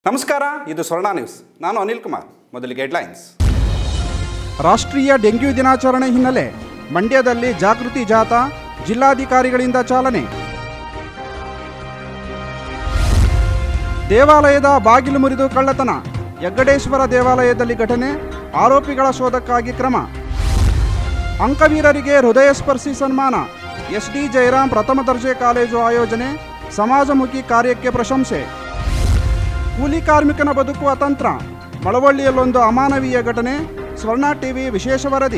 ನಮಸ್ಕಾರ ಇದು ಸ್ವರ್ಣ ನ್ಯೂಸ್ ನಾನು ಅನಿಲ್ ಕುಮಾರ್ ಮೊದಲಿಗೆ ಹೆಡ್ಲೈನ್ಸ್ ರಾಷ್ಟ್ರೀಯ ಡೆಂಗ್ಯೂ ದಿನಾಚರಣೆ ಹಿನ್ನೆಲೆ ಮಂಡ್ಯದಲ್ಲಿ ಜಾಗೃತಿ ಜಾಥಾ ಜಿಲ್ಲಾಧಿಕಾರಿಗಳಿಂದ ಚಾಲನೆ ದೇವಾಲಯದ ಬಾಗಿಲು ಮುರಿದು ಕಳ್ಳತನ ಯಗ್ಗಡೇಶ್ವರ ದೇವಾಲಯದಲ್ಲಿ ಘಟನೆ ಆರೋಪಿಗಳ ಶೋಧಕ್ಕಾಗಿ ಕ್ರಮ ಅಂಕವೀರರಿಗೆ ಹೃದಯ ಸ್ಪರ್ಶಿ ಸನ್ಮಾನ ಎಸ್ಡಿ ಜಯರಾಮ್ ಪ್ರಥಮ ದರ್ಜೆ ಕಾಲೇಜು ಆಯೋಜನೆ ಸಮಾಜಮುಖಿ ಕಾರ್ಯಕ್ಕೆ ಪ್ರಶಂಸೆ ಕೂಲಿ ಕಾರ್ಮಿಕನ ಬದುಕು ಅತಂತ್ರ ಮಳವಳ್ಳಿಯಲ್ಲೊಂದು ಅಮಾನವೀಯ ಘಟನೆ ಸ್ವರ್ಣ ಟಿವಿ ವಿಶೇಷ ವರದಿ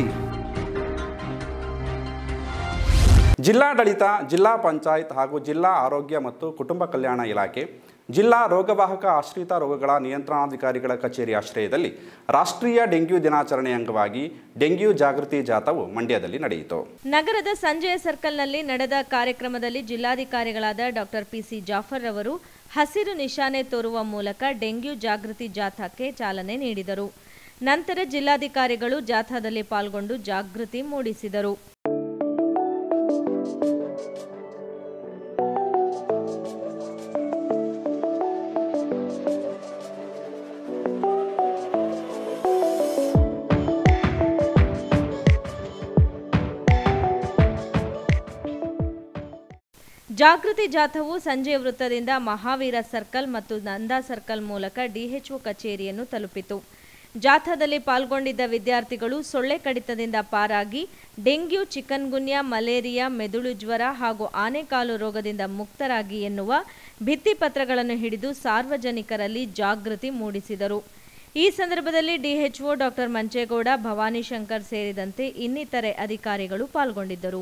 ಜಿಲ್ಲಾಡಳಿತ ಜಿಲ್ಲಾ ಪಂಚಾಯತ್ ಹಾಗೂ ಜಿಲ್ಲಾ ಆರೋಗ್ಯ ಮತ್ತು ಕುಟುಂಬ ಕಲ್ಯಾಣ ಇಲಾಖೆ ಜಿಲ್ಲಾ ರೋಗವಾಹಕ ಆಶ್ರಿತ ರೋಗಗಳ ನಿಯಂತ್ರಣಾಧಿಕಾರಿಗಳ ಕಚೇರಿ ಆಶ್ರಯದಲ್ಲಿ ರಾಷ್ಟ್ರೀಯ ಡೆಂಗ್ಯೂ ದಿನಾಚರಣೆ ಅಂಗವಾಗಿ ಡೆಂಗ್ಯೂ ಜಾಗೃತಿ ಜಾಥಾವು ಮಂಡ್ಯದಲ್ಲಿ ನಡೆಯಿತು ನಗರದ ಸಂಜಯ ಸರ್ಕಲ್ನಲ್ಲಿ ನಡೆದ ಕಾರ್ಯಕ್ರಮದಲ್ಲಿ ಜಿಲ್ಲಾಧಿಕಾರಿಗಳಾದ ಡಾಕ್ಟರ್ ಪಿಸಿ ಜಾಫರ್ ಅವರು ಹಸಿರು ನಿಶಾನೆ ತೋರುವ ಮೂಲಕ ಡೆಂಗ್ಯೂ ಜಾಗೃತಿ ಜಾಥಾಕ್ಕೆ ಚಾಲನೆ ನೀಡಿದರು ನಂತರ ಜಿಲ್ಲಾಧಿಕಾರಿಗಳು ಜಾಥಾದಲ್ಲಿ ಪಾಲ್ಗೊಂಡು ಜಾಗೃತಿ ಮೂಡಿಸಿದರು ಜಾಗೃತಿ ಜಾಥಾವು ಸಂಜೆ ವೃತ್ತದಿಂದ ಮಹಾವೀರ ಸರ್ಕಲ್ ಮತ್ತು ನಂದಾ ಸರ್ಕಲ್ ಮೂಲಕ ಡಿಎಚ್ಒ ಕಚೇರಿಯನ್ನು ತಲುಪಿತು ಜಾಥಾದಲ್ಲಿ ಪಾಲ್ಗೊಂಡಿದ್ದ ವಿದ್ಯಾರ್ಥಿಗಳು ಸೊಳ್ಳೆ ಕಡಿತದಿಂದ ಪಾರಾಗಿ ಡೆಂಗ್ಯೂ ಚಿಕನ್ಗುನ್ಯಾ ಮಲೇರಿಯಾ ಮೆದುಳು ಜ್ವರ ಹಾಗೂ ಆನೆಕಾಲು ರೋಗದಿಂದ ಮುಕ್ತರಾಗಿ ಎನ್ನುವ ಭಿತ್ತಿಪತ್ರಗಳನ್ನು ಹಿಡಿದು ಸಾರ್ವಜನಿಕರಲ್ಲಿ ಜಾಗೃತಿ ಮೂಡಿಸಿದರು ಈ ಸಂದರ್ಭದಲ್ಲಿ ಡಿಎಚ್ಒ ಡಾಕ್ಟರ್ ಮಂಚೇಗೌಡ ಭವಾನಿ ಶಂಕರ್ ಸೇರಿದಂತೆ ಇನ್ನಿತರೆ ಅಧಿಕಾರಿಗಳು ಪಾಲ್ಗೊಂಡಿದ್ದರು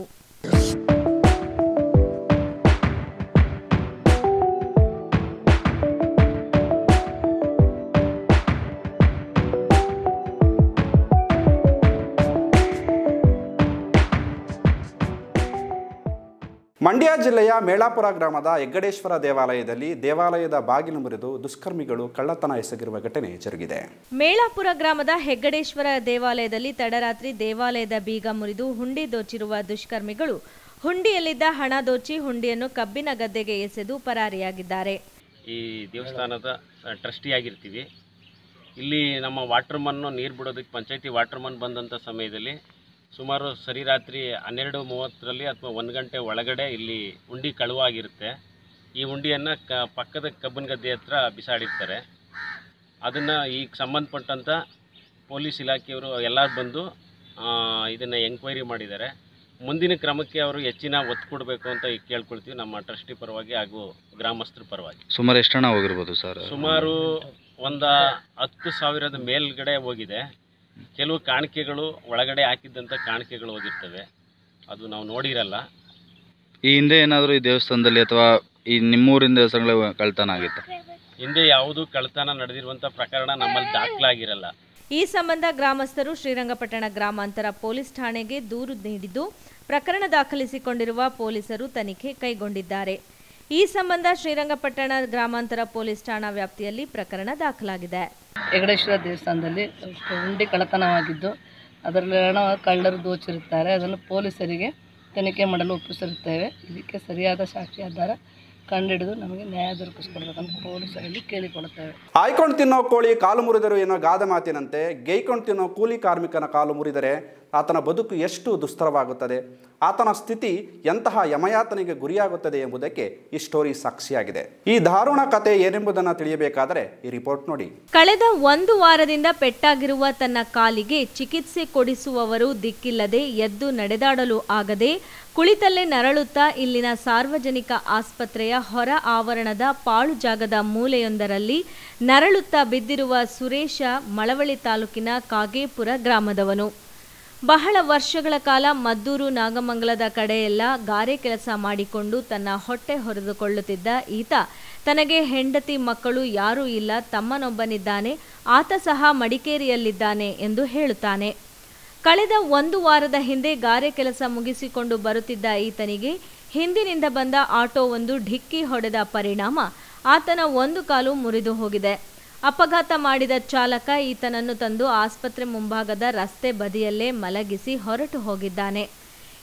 ಮಂಡ್ಯ ಜಿಲ್ಲೆಯ ಮೇಳಾಪುರ ಗ್ರಾಮದ ಹೆಗ್ಗಡೇಶ್ವರ ದೇವಾಲಯದಲ್ಲಿ ದೇವಾಲಯದ ಬಾಗಿಲು ಮುರಿದು ದುಷ್ಕರ್ಮಿಗಳು ಕಳ್ಳತನ ಎಸಗಿರುವ ಘಟನೆ ಜರುಗಿದೆ ಮೇಳಾಪುರ ಗ್ರಾಮದ ಹೆಗ್ಗಡೇಶ್ವರ ದೇವಾಲಯದಲ್ಲಿ ತಡರಾತ್ರಿ ದೇವಾಲಯದ ಬೀಗ ಮುರಿದು ಹುಂಡಿ ದೋಚಿರುವ ದುಷ್ಕರ್ಮಿಗಳು ಹುಂಡಿಯಲ್ಲಿದ್ದ ಹಣ ದೋಚಿ ಹುಂಡಿಯನ್ನು ಕಬ್ಬಿನ ಗದ್ದೆಗೆ ಎಸೆದು ಪರಾರಿಯಾಗಿದ್ದಾರೆ ಈ ದೇವಸ್ಥಾನದ ಟ್ರಸ್ಟಿಯಾಗಿರ್ತೀವಿ ಇಲ್ಲಿ ನಮ್ಮ ವಾಟರ್ಮನ್ನು ನೀರು ಬಿಡೋದಕ್ಕೆ ಪಂಚಾಯತಿ ವಾಟರ್ಮನ್ ಬಂದಂಥ ಸಮಯದಲ್ಲಿ ಸುಮಾರು ಸರಿ ರಾತ್ರಿ ಹನ್ನೆರಡು ಮೂವತ್ತರಲ್ಲಿ ಅಥವಾ ಒಂದು ಗಂಟೆ ಒಳಗಡೆ ಇಲ್ಲಿ ಉಂಡಿ ಕಳುವಾಗಿರುತ್ತೆ ಈ ಉಂಡಿಯನ್ನು ಕ ಪಕ್ಕದ ಕಬ್ಬನ್ ಗದ್ದೆ ಹತ್ರ ಬಿಸಾಡಿರ್ತಾರೆ ಅದನ್ನು ಈಗ ಸಂಬಂಧಪಟ್ಟಂಥ ಪೊಲೀಸ್ ಇಲಾಖೆಯವರು ಎಲ್ಲ ಬಂದು ಇದನ್ನು ಎಂಕ್ವೈರಿ ಮಾಡಿದ್ದಾರೆ ಮುಂದಿನ ಕ್ರಮಕ್ಕೆ ಅವರು ಹೆಚ್ಚಿನ ಒತ್ತು ಕೊಡಬೇಕು ಅಂತ ಈಗ ಕೇಳ್ಕೊಳ್ತೀವಿ ನಮ್ಮ ಟ್ರಸ್ಟಿ ಪರವಾಗಿ ಹಾಗೂ ಗ್ರಾಮಸ್ಥರ ಪರವಾಗಿ ಸುಮಾರು ಎಷ್ಟು ಹಣ ಹೋಗಿರ್ಬೋದು ಸರ್ ಸುಮಾರು ಒಂದು ಹತ್ತು ಸಾವಿರದ ಮೇಲ್ಗಡೆ ಹೋಗಿದೆ ಕೆಲವು ಕಾಣಿಕೆಗಳು ಒಳಗಡೆ ಹಾಕಿದ್ದಂಥ ಕಾಣಿಕೆಗಳು ಹೋಗಿರ್ತವೆ ಅದು ನಾವು ನೋಡಿರಲ್ಲ ಈ ಹಿಂದೆ ಏನಾದರೂ ಈ ದೇವಸ್ಥಾನದಲ್ಲಿ ಅಥವಾ ಈ ನಿಮ್ಮೂರಿನ ದೇವಸ್ಥಾನಗಳ ಕಳ್ತನ ಆಗಿತ್ತ ಹಿಂದೆ ಯಾವುದೂ ಕಳ್ತನ ನಡೆದಿರುವಂಥ ಪ್ರಕರಣ ನಮ್ಮಲ್ಲಿ ದಾಖಲಾಗಿರಲ್ಲ ಈ ಸಂಬಂಧ ಗ್ರಾಮಸ್ಥರು ಶ್ರೀರಂಗಪಟ್ಟಣ ಗ್ರಾಮಾಂತರ ಪೊಲೀಸ್ ಠಾಣೆಗೆ ದೂರು ನೀಡಿದ್ದು ಪ್ರಕರಣ ದಾಖಲಿಸಿಕೊಂಡಿರುವ ಪೊಲೀಸರು ತನಿಖೆ ಕೈಗೊಂಡಿದ್ದಾರೆ ಈ ಸಂಬಂಧ ಶ್ರೀರಂಗಪಟ್ಟಣ ಗ್ರಾಮಾಂತರ ಪೊಲೀಸ್ ಠಾಣಾ ವ್ಯಾಪ್ತಿಯಲ್ಲಿ ಪ್ರಕರಣ ದಾಖಲಾಗಿದೆ ಹೆಗಡೇಶ್ವರ ದೇವಸ್ಥಾನದಲ್ಲಿ ಹುಂಡಿ ಕಳ್ಳತನವಾಗಿದ್ದು ಅದರಲ್ಲಿ ಹಣ ಕಳ್ಳರು ದೋಚಿರುತ್ತಾರೆ ಅದನ್ನು ಪೊಲೀಸರಿಗೆ ತನಿಖೆ ಮಾಡಲು ಒಪ್ಪಿಸಿರುತ್ತೇವೆ ಇದಕ್ಕೆ ಸರಿಯಾದ ಸಾಕ್ಷಿ ಆಧಾರ ಕಂಡುಹಿಡಿದು ನಮಗೆ ನ್ಯಾಯ ದೊರಕಿಸ್ಕೊಡ್ಬೇಕಂತ ಪೊಲೀಸರಲ್ಲಿ ಕೇಳಿಕೊಳ್ಳುತ್ತೇವೆ ಆಯ್ಕೊಂಡು ತಿನ್ನೋ ಕೋಳಿ ಕಾಲು ಮುರಿದರು ಎನ್ನೋ ಗಾದೆ ಮಾತಿನಂತೆ ಗೈಕೊಂಡು ತಿನ್ನೋ ಕೂಲಿ ಕಾರ್ಮಿಕನ ಕಾಲು ಮುರಿದರೆ ಆತನ ಬದುಕು ಎಷ್ಟು ದುಸ್ತರವಾಗುತ್ತದೆ ಆತನ ಸ್ಥಿತಿ ಎಂತಹ ಯಮಯಾತನೆಗೆ ಗುರಿಯಾಗುತ್ತದೆ ಎಂಬುದಕ್ಕೆ ಈ ಸ್ಟೋರಿ ಸಾಕ್ಷಿಯಾಗಿದೆ ಈ ದಾರುಣ ಕತೆ ಏನೆಂಬುದನ್ನು ತಿಳಿಯಬೇಕಾದರೆ ಈ ರಿಪೋರ್ಟ್ ನೋಡಿ ಕಳೆದ ಒಂದು ವಾರದಿಂದ ಪೆಟ್ಟಾಗಿರುವ ತನ್ನ ಕಾಲಿಗೆ ಚಿಕಿತ್ಸೆ ಕೊಡಿಸುವವರು ದಿಕ್ಕಿಲ್ಲದೆ ಎದ್ದು ನಡೆದಾಡಲು ಆಗದೆ ಕುಳಿತಲ್ಲೇ ನರಳುತ್ತಾ ಇಲ್ಲಿನ ಸಾರ್ವಜನಿಕ ಆಸ್ಪತ್ರೆಯ ಹೊರ ಆವರಣದ ಪಾಳು ಜಾಗದ ಮೂಲೆಯೊಂದರಲ್ಲಿ ನರಳುತ್ತಾ ಬಿದ್ದಿರುವ ಸುರೇಶ ಮಳವಳ್ಳಿ ತಾಲೂಕಿನ ಕಾಗೇಪುರ ಗ್ರಾಮದವನು ಬಹಳ ವರ್ಷಗಳ ಕಾಲ ಮದ್ದೂರು ನಾಗಮಂಗಲದ ಕಡೆಯೆಲ್ಲ ಗಾರೆ ಕೆಲಸ ಮಾಡಿಕೊಂಡು ತನ್ನ ಹೊಟ್ಟೆ ಹೊರೆದುಕೊಳ್ಳುತ್ತಿದ್ದ ಈತ ತನಗೆ ಹೆಂಡತಿ ಮಕ್ಕಳು ಯಾರೂ ಇಲ್ಲ ತಮ್ಮನೊಬ್ಬನಿದ್ದಾನೆ ಆತ ಸಹ ಮಡಿಕೇರಿಯಲ್ಲಿದ್ದಾನೆ ಎಂದು ಹೇಳುತ್ತಾನೆ ಕಳೆದ ಒಂದು ವಾರದ ಹಿಂದೆ ಗಾರೆ ಕೆಲಸ ಮುಗಿಸಿಕೊಂಡು ಬರುತ್ತಿದ್ದ ಈತನಿಗೆ ಹಿಂದಿನಿಂದ ಬಂದ ಆಟೋವೊಂದು ಢಿಕ್ಕಿ ಹೊಡೆದ ಪರಿಣಾಮ ಆತನ ಒಂದು ಕಾಲು ಮುರಿದು ಹೋಗಿದೆ ಅಪಘಾತ ಮಾಡಿದ ಚಾಲಕ ಈತನನ್ನು ತಂದು ಆಸ್ಪತ್ರೆ ಮುಂಭಾಗದ ರಸ್ತೆ ಬದಿಯಲ್ಲೇ ಮಲಗಿಸಿ ಹೊರಟು ಹೋಗಿದ್ದಾನೆ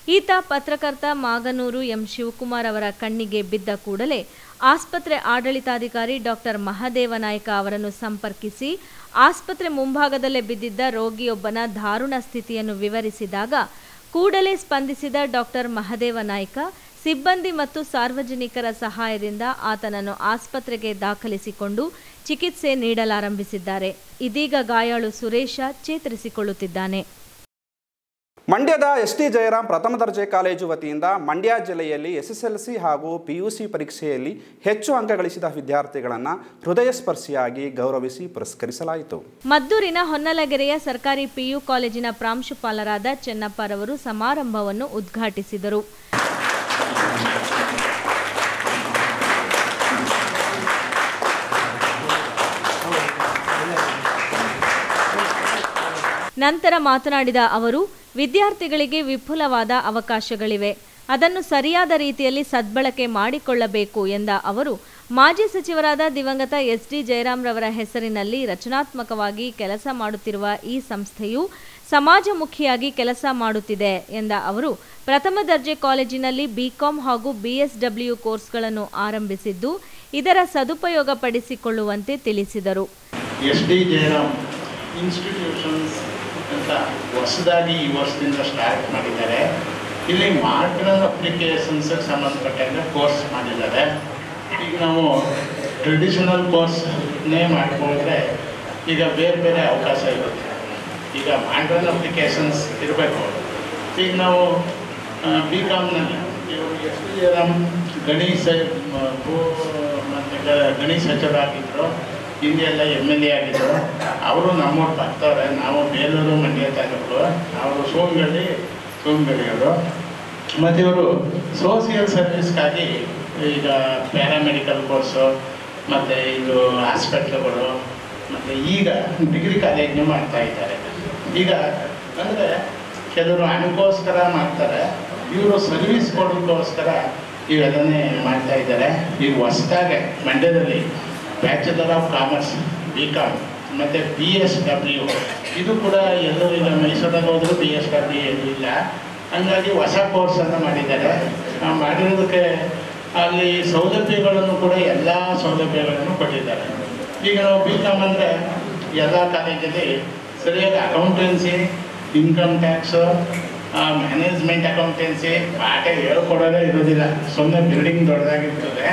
ಈತ ಪತ್ರಕರ್ತ ಮಾಗನೂರು ಎಂ ಶಿವಕುಮಾರ್ ಅವರ ಕಣ್ಣಿಗೆ ಬಿದ್ದ ಕೂಡಲೇ ಆಸ್ಪತ್ರೆ ಆಡಳಿತಾಧಿಕಾರಿ ಡಾಕ್ಟರ್ ಮಹದೇವ ನಾಯ್ಕ ಅವರನ್ನು ಸಂಪರ್ಕಿಸಿ ಆಸ್ಪತ್ರೆ ಮುಂಭಾಗದಲ್ಲೇ ಬಿದ್ದಿದ್ದ ರೋಗಿಯೊಬ್ಬನ ದಾರುಣ ಸ್ಥಿತಿಯನ್ನು ವಿವರಿಸಿದಾಗ ಕೂಡಲೇ ಸ್ಪಂದಿಸಿದ ಡಾಕ್ಟರ್ ಮಹದೇವ ನಾಯ್ಕ ಸಿಬ್ಬಂದಿ ಮತ್ತು ಸಾರ್ವಜನಿಕರ ಸಹಾಯದಿಂದ ಆತನನ್ನು ಆಸ್ಪತ್ರೆಗೆ ದಾಖಲಿಸಿಕೊಂಡು ಚಿಕಿತ್ಸೆ ನೀಡಲಾರಂಭಿಸಿದ್ದಾರೆ ಇದೀಗ ಗಾಯಾಳು ಸುರೇಶ ಚೇತರಿಸಿಕೊಳ್ಳುತ್ತಿದ್ದಾನೆ ಮಂಡ್ಯದ ಎಸ್ ಟಿ ಜಯರಾಮ್ ಪ್ರಥಮ ದರ್ಜೆ ಕಾಲೇಜು ವತಿಯಿಂದ ಮಂಡ್ಯ ಜಿಲ್ಲೆಯಲ್ಲಿ ಎಸ್ಎಸ್ಎಲ್ಸಿ ಹಾಗೂ ಪಿಯುಸಿ ಪರೀಕ್ಷೆಯಲ್ಲಿ ಹೆಚ್ಚು ಅಂಕ ಗಳಿಸಿದ ವಿದ್ಯಾರ್ಥಿಗಳನ್ನು ಹೃದಯ ಸ್ಪರ್ಶಿಯಾಗಿ ಗೌರವಿಸಿ ಪುರಸ್ಕರಿಸಲಾಯಿತು ಮದ್ದೂರಿನ ಹೊನ್ನಲಗೆರೆಯ ಸರ್ಕಾರಿ ಪಿಯು ಕಾಲೇಜಿನ ಪ್ರಾಂಶುಪಾಲರಾದ ಚೆನ್ನಪ್ಪರವರು ಸಮಾರಂಭವನ್ನು ಉದ್ಘಾಟಿಸಿದರು ನಂತರ ಮಾತನಾಡಿದ ಅವರು ವಿದ್ಯಾರ್ಥಿಗಳಿಗೆ ವಿಪುಲವಾದ ಅವಕಾಶಗಳಿವೆ ಅದನ್ನು ಸರಿಯಾದ ರೀತಿಯಲ್ಲಿ ಸದ್ಬಳಕೆ ಮಾಡಿಕೊಳ್ಳಬೇಕು ಎಂದ ಅವರು ಮಾಜಿ ಸಚಿವರಾದ ದಿವಂಗತ ಎಸ್ ಡಿ ಜಯರಾಮ್ರವರ ಹೆಸರಿನಲ್ಲಿ ರಚನಾತ್ಮಕವಾಗಿ ಕೆಲಸ ಮಾಡುತ್ತಿರುವ ಈ ಸಂಸ್ಥೆಯು ಸಮಾಜಮುಖಿಯಾಗಿ ಕೆಲಸ ಮಾಡುತ್ತಿದೆ ಎಂದ ಅವರು ಪ್ರಥಮ ದರ್ಜೆ ಕಾಲೇಜಿನಲ್ಲಿ ಬಿಕಾಂ ಹಾಗೂ ಬಿಎಸ್ಡಬ್ಲ್ಯೂ ಕೋರ್ಸ್ಗಳನ್ನು ಆರಂಭಿಸಿದ್ದು ಇದರ ಸದುಪಯೋಗ ಪಡಿಸಿಕೊಳ್ಳುವಂತೆ ತಿಳಿಸಿದರು ಎಸ್ ಡಿ ಜಯರಾಮ್ ಇನ್ಸ್ಟಿಟ್ಯೂಷನ್ಸ್ ಅಂತ ಹೊಸದಾಗಿ ಈ ವರ್ಷದಿಂದ ಸ್ಟಾರ್ಟ್ ಮಾಡಿದ್ದಾರೆ ಇಲ್ಲಿ ಮಾರ್ಕ್ನಲ್ ಅಪ್ಲಿಕೇಶನ್ಸ್ಗೆ ಸಂಬಂಧಪಟ್ಟಂಗೆ ಕೋರ್ಸ್ ಮಾಡಿದ್ದಾರೆ ಈಗ ನಾವು ಟ್ರೆಡಿಷನಲ್ ಕೋರ್ಸ್ನೇ ಮಾಡ್ಕೊಂಡ್ರೆ ಈಗ ಬೇರೆ ಬೇರೆ ಅವಕಾಶ ಇರುತ್ತೆ ಈಗ ಮಾಡ್ರನ್ ಅಪ್ಲಿಕೇಶನ್ಸ್ ಇರಬೇಕು ಈಗ ನಾವು ಬಿ ಕಾಮ್ನಲ್ಲಿ ಇವರು ಎಸ್ ಡಿ ಜಯರಾಮ್ ಗಣೇಶ ಭೂ ಮತ್ತು ಗಣೇಶ ಸಚಿವರಾಗಿದ್ದರು ಹಿಂದೆ ಎಲ್ಲ ಎಮ್ ಎಲ್ ಎ ಆಗಿದ್ದರು ಅವರು ನಮ್ಮೂರು ಬರ್ತಾರೆ ನಾವು ಬೇಲೂರು ಮಂಡ್ಯ ತಾಲೂಕು ಅವರು ಸೋಮಗಳ್ಳಿ ಸೋಮಗಳ್ಳಿಯವರು ಮತ್ತು ಇವರು ಸೋಷಿಯಲ್ ಸರ್ವಿಸ್ಗಾಗಿ ಈಗ ಪ್ಯಾರಾಮೆಡಿಕಲ್ ಕೋರ್ಸು ಮತ್ತು ಇದು ಹಾಸ್ಪಿಟ್ಲುಗಳು ಮತ್ತು ಈಗ ಡಿಗ್ರಿ ಕಾಲೇಜ್ನು ಮಾಡ್ತಾ ಇದ್ದಾರೆ ಈಗ ಅಂದರೆ ಕೆಲವರು ಹಣಕ್ಕೋಸ್ಕರ ಮಾಡ್ತಾರೆ ಇವರು ಸರ್ವಿಸ್ ಕೊಡೋಕ್ಕೋಸ್ಕರ ಇವೆಲ್ಲನೇ ಮಾಡ್ತಾ ಇದ್ದಾರೆ ಈಗ ಹೊಸದಾಗೆ ಮಂಡ್ಯದಲ್ಲಿ bachelor of commerce B com ಮತ್ತು ಬಿ ಎಸ್ ಡಬ್ಲ್ಯೂ ಇದು ಕೂಡ ಎಲ್ಲೂ ಇಲ್ಲ ಮೈಸೂರಲ್ಲಿ ಹೋದರೂ ಬಿ ಎಸ್ ಡಬ್ಲ್ಯೂ ಎಲ್ಲೂ ಇಲ್ಲ ಹಂಗಾಗಿ ಹೊಸ ಕೋರ್ಸನ್ನು ಮಾಡಿದ್ದಾರೆ ಆ ಮಾಡಿರೋದಕ್ಕೆ ಅಲ್ಲಿ ಸೌಲಭ್ಯಗಳನ್ನು ಕೂಡ ಎಲ್ಲ ಸೌಲಭ್ಯಗಳನ್ನು ಕೊಟ್ಟಿದ್ದಾರೆ ಈಗ ನಾವು ಬಿ ಕಾಮ್ ಅಂದರೆ ಎಲ್ಲ ಕಾಲೇಜಲ್ಲಿ ಸರಿಯಾಗಿ accountancy income tax management accountancy ಪಾಠ ಹೇಳ್ಕೊಡೋದೇ ಇರೋದಿಲ್ಲ ಸುಮ್ಮನೆ ಬಿಲ್ಡಿಂಗ್ ದೊಡ್ಡದಾಗಿರ್ತದೆ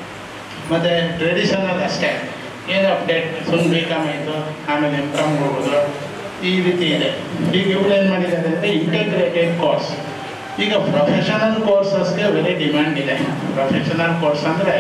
ಮತ್ತು ಟ್ರೆಡಿಷನಲ್ ಅಷ್ಟೇ ಏನು ಅಪ್ಡೇಟ್ ಸುಮ್ಮನೆ ಬಿ ಕಾಮ್ ಆಯಿತು ಆಮೇಲೆ ಎಮ್ ಕಾಮ್ ಹೋಗೋದು ಈ ರೀತಿ ಇದೆ ಈಗ ಇವ್ರು ಏನು ಮಾಡಿದ್ದಾರೆ ಅಂದರೆ ಇಂಟೆಗ್ರೇಟೆಡ್ ಕೋರ್ಸ್ ಈಗ ಪ್ರೊಫೆಷನಲ್ ಕೋರ್ಸಸ್ಗೆ ವೆರಿ ಡಿಮ್ಯಾಂಡ್ ಇದೆ ಪ್ರೊಫೆಷನಲ್ ಕೋರ್ಸ್ ಅಂದರೆ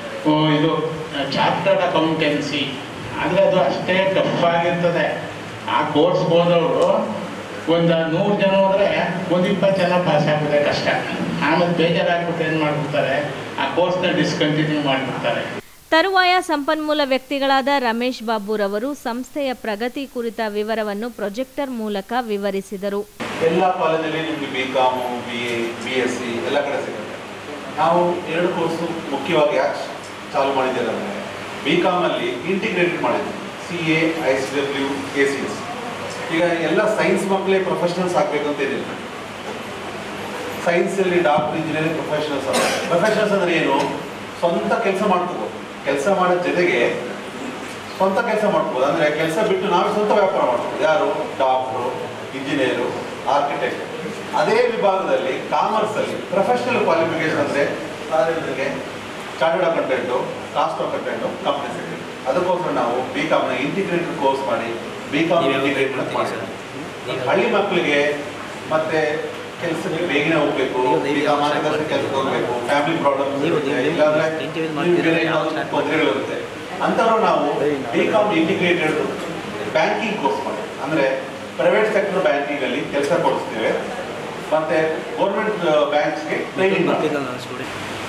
ಇದು ಚಾರ್ಟರ್ಡ್ ಅಕೌಂಟೆನ್ಸಿ ಆದರೆ ಅದು ಅಷ್ಟೇ ಟಫ್ ಆಗಿರ್ತದೆ ಆ ಕೋರ್ಸ್ ಹೋದವರು ಒಂದು ನೂರು ಜನ ಹೋದರೆ ಒಂದು ಇಪ್ಪತ್ತು ಜನ ಪಾಸ್ ಆಗೋದೇ ಕಷ್ಟ ಆಮೇಲೆ ಬೇಜಾರಾಗ್ಬಿಟ್ಟು ಏನು ಮಾಡ್ಬಿಡ್ತಾರೆ ಆ ಕೋರ್ಸ್ನ ಡಿಸ್ಕಂಟಿನ್ಯೂ ಮಾಡಿಬಿಡ್ತಾರೆ ತರುವಾಯ ಸಂಪನ್ಮೂಲ ವ್ಯಕ್ತಿಗಳಾದ ರಮೇಶ್ ಬಾಬುರವರು ಸಂಸ್ಥೆಯ ಪ್ರಗತಿ ಕುರಿತ ವಿವರವನ್ನು ಪ್ರೊಜೆಕ್ಟರ್ ಮೂಲಕ ವಿವರಿಸಿದರು ಎಲ್ಲ ಕಾಲೇಜಲ್ಲಿ ನಿಮಗೆ B com B A B S C ಎಲ್ಲ ಕಡೆ ಸಿಗುತ್ತೆ ನಾವು ಎರಡು ಕೋರ್ಸು ಮುಖ್ಯವಾಗಿ ಯಾಕೆ ಚಾಲು ಮಾಡಿದ್ದೇವೆ ಅಂದರೆ ಬಿ ಕಾಮಲ್ಲಿ ಇಂಟಿಗ್ರೇಟೆಡ್ ಮಾಡಿದ್ವಿ C A I C W A C S ಈಗ ಎಲ್ಲ ಸೈನ್ಸ್ ಮಕ್ಕಳೇ ಪ್ರೊಫೆಷನಲ್ಸ್ ಆಗಬೇಕು ಅಂತ ಏನಿಲ್ಲ ಸೈನ್ಸಲ್ಲಿ ಡಾಕ್ಟರ್ ಇಂಜಿನಿಯರಿಂಗ್ ಪ್ರೊಫೆಷನಲ್ಸ್ ಅಲ್ಲ ಪ್ರೊಫೆಷನಲ್ಸ್ ಅಂದರೆ ಏನು ಸ್ವಂತ ಕೆಲಸ ಮಾಡ್ಕೋಬೋದು ಕೆಲಸ ಮಾಡೋ ಜೊತೆಗೆ ಸ್ವಂತ ಕೆಲಸ ಮಾಡ್ಬೋದು ಅಂದರೆ ಕೆಲಸ ಬಿಟ್ಟು ನಾವೇ ಸ್ವಂತ ವ್ಯಾಪಾರ ಮಾಡ್ಬೋದು ಯಾರು ಡಾಕ್ಟ್ರು ಇಂಜಿನಿಯರು ಆರ್ಕಿಟೆಕ್ಟ್ ಅದೇ ವಿಭಾಗದಲ್ಲಿ ಕಾಮರ್ಸಲ್ಲಿ ಪ್ರೊಫೆಷನಲ್ ಕ್ವಾಲಿಫಿಕೇಶನ್ ಅಂದರೆ ಸಾರಿಗೆ chartered accountant cost accountant company secretary ಅದಕ್ಕೋಸ್ಕರ ನಾವು ಬಿ ಕಾಮ್ನ ಇಂಟಿಗ್ರೇಟೆಡ್ ಕೋರ್ಸ್ ಮಾಡಿ ಬಿ ಕಾಮ್ ಇಂಟಿಗ್ರೇಟ್ ಮಾಡಿ ಹಳ್ಳಿ ಮಕ್ಕಳಿಗೆ ಮತ್ತೆ ಕೆಲಸಕ್ಕೆ ಬೇಗನೆ ಹೋಗ್ಬೇಕು ಈಗ ಮಾರ್ಗದರ್ಶನ ಕೆಲಸಕ್ಕೆ ಹೋಗ್ಬೇಕು ಫ್ಯಾಮಿಲಿ ಪ್ರಾಬ್ಲಮ್ಸ್ ಇರುತ್ತೆ ಇಲ್ಲಾಂದ್ರೆ ಬೇರೆ ಏನಾದ್ರು ತೊಂದರೆಗಳಿರುತ್ತೆ ಅಂಥವ್ರು ನಾವು B com integrated banking course ಮಾಡಿ ಅಂದರೆ ಪ್ರೈವೇಟ್ ಸೆಕ್ಟರ್ ಬ್ಯಾಂಕಿಂಗಲ್ಲಿ ಕೆಲಸ ಕೊಡಿಸ್ತೇವೆ ಮತ್ತೆ ಗೌರ್ಮೆಂಟ್ ಬ್ಯಾಂಕ್ಸ್ಗೆ ಟ್ರೈನಿಂಗ್ ಮಾಡ್ತೀವಿ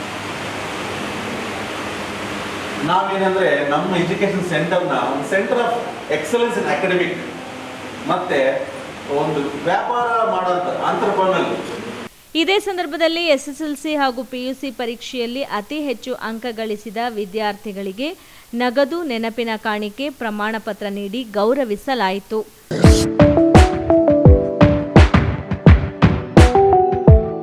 ನಾವೇನಂದ್ರೆ ನಮ್ಮ ಎಜುಕೇಶನ್ ಸೆಂಟರ್ನ ಒಂದು centre of excellence in academic ಮತ್ತೆ ಒಂದು ವ್ಯಾಪಾರ ಮಾಡೋಂಥ ಆಂಟ್ರಪ್ರನಲ್ ಇದೇ ಸಂದರ್ಭದಲ್ಲಿ ಎಸ್ಎಸ್ಎಲ್ಸಿ ಹಾಗೂ ಪಿಯುಸಿ ಪರೀಕ್ಷೆಯಲ್ಲಿ ಅತಿ ಹೆಚ್ಚು ಅಂಕ ಗಳಿಸಿದ ವಿದ್ಯಾರ್ಥಿಗಳಿಗೆ ನಗದು ನೆನಪಿನ ಕಾಣಿಕೆ ಪ್ರಮಾಣ ಪತ್ರ ನೀಡಿ ಗೌರವಿಸಲಾಯಿತು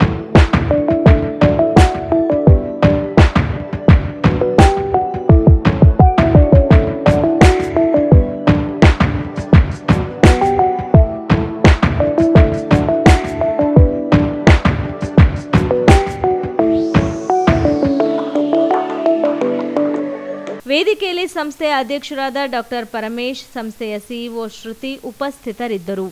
ಕಾರ್ಯಕ್ರಮದಲ್ಲಿ ಸಂಸ್ಥೆಯ ಅಧ್ಯಕ್ಷರಾದ ಡಾಕ್ಟರ್ ಪರಮೇಶ್ ಸಂಸ್ಥೆಯ ಸಿಇಒ ಶ್ರುತಿ ಉಪಸ್ಥಿತರಿದ್ದರು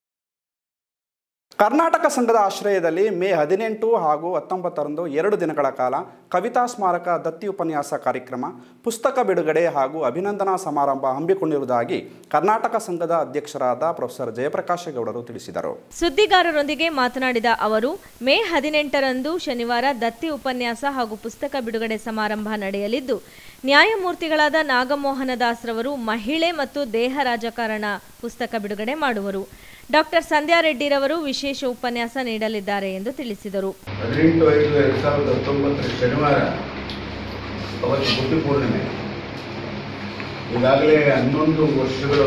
ಕರ್ನಾಟಕ ಸಂಘದ ಆಶ್ರಯದಲ್ಲಿ ಮೇ ಹದಿನೆಂಟು ಹಾಗೂ ಹತ್ತೊಂಬತ್ತರಂದು ಎರಡು ದಿನಗಳ ಕಾಲ ಕವಿತಾ ಸ್ಮಾರಕ ದತ್ತಿ ಉಪನ್ಯಾಸ ಕಾರ್ಯಕ್ರಮ ಪುಸ್ತಕ ಬಿಡುಗಡೆ ಹಾಗೂ ಅಭಿನಂದನಾ ಸಮಾರಂಭ ಹಮ್ಮಿಕೊಂಡಿರುವುದಾಗಿ ಕರ್ನಾಟಕ ಸಂಘದ ಅಧ್ಯಕ್ಷರಾದ ಪ್ರೊಫೆಸರ್ ಜಯಪ್ರಕಾಶ ಗೌಡರು ತಿಳಿಸಿದರು ಸುದ್ದಿಗಾರರೊಂದಿಗೆ ಮಾತನಾಡಿದ ಅವರು ಮೇ ಹದಿನೆಂಟರಂದು ಶನಿವಾರ ದತ್ತಿ ಉಪನ್ಯಾಸ ಹಾಗೂ ಪುಸ್ತಕ ಬಿಡುಗಡೆ ಸಮಾರಂಭ ನಡೆಯಲಿದ್ದು ನ್ಯಾಯಮೂರ್ತಿಗಳಾದ ನಾಗಮೋಹನ ದಾಸ್ರವರು ಮಹಿಳೆ ಮತ್ತು ದೇಹ ರಾಜಕಾರಣ ಪುಸ್ತಕ ಬಿಡುಗಡೆ ಮಾಡುವರು ಡಾಕ್ಟರ್ ಸಂಧ್ಯಾ ರೆಡ್ಡಿರವರು ವಿಶೇಷ ಉಪನ್ಯಾಸ ನೀಡಲಿದ್ದಾರೆ ಎಂದು ತಿಳಿಸಿದರು ಹದಿನೆಂಟು ಐದು ಎರಡು ಸಾವಿರದ ಹತ್ತೊಂಬತ್ತರ ಶನಿವಾರ ಅವತ್ತು ಬುದ್ಧಿ ಪೂರ್ಣಿಮೆ ಈಗಾಗಲೇ ಹನ್ನೊಂದು ವರ್ಷಗಳು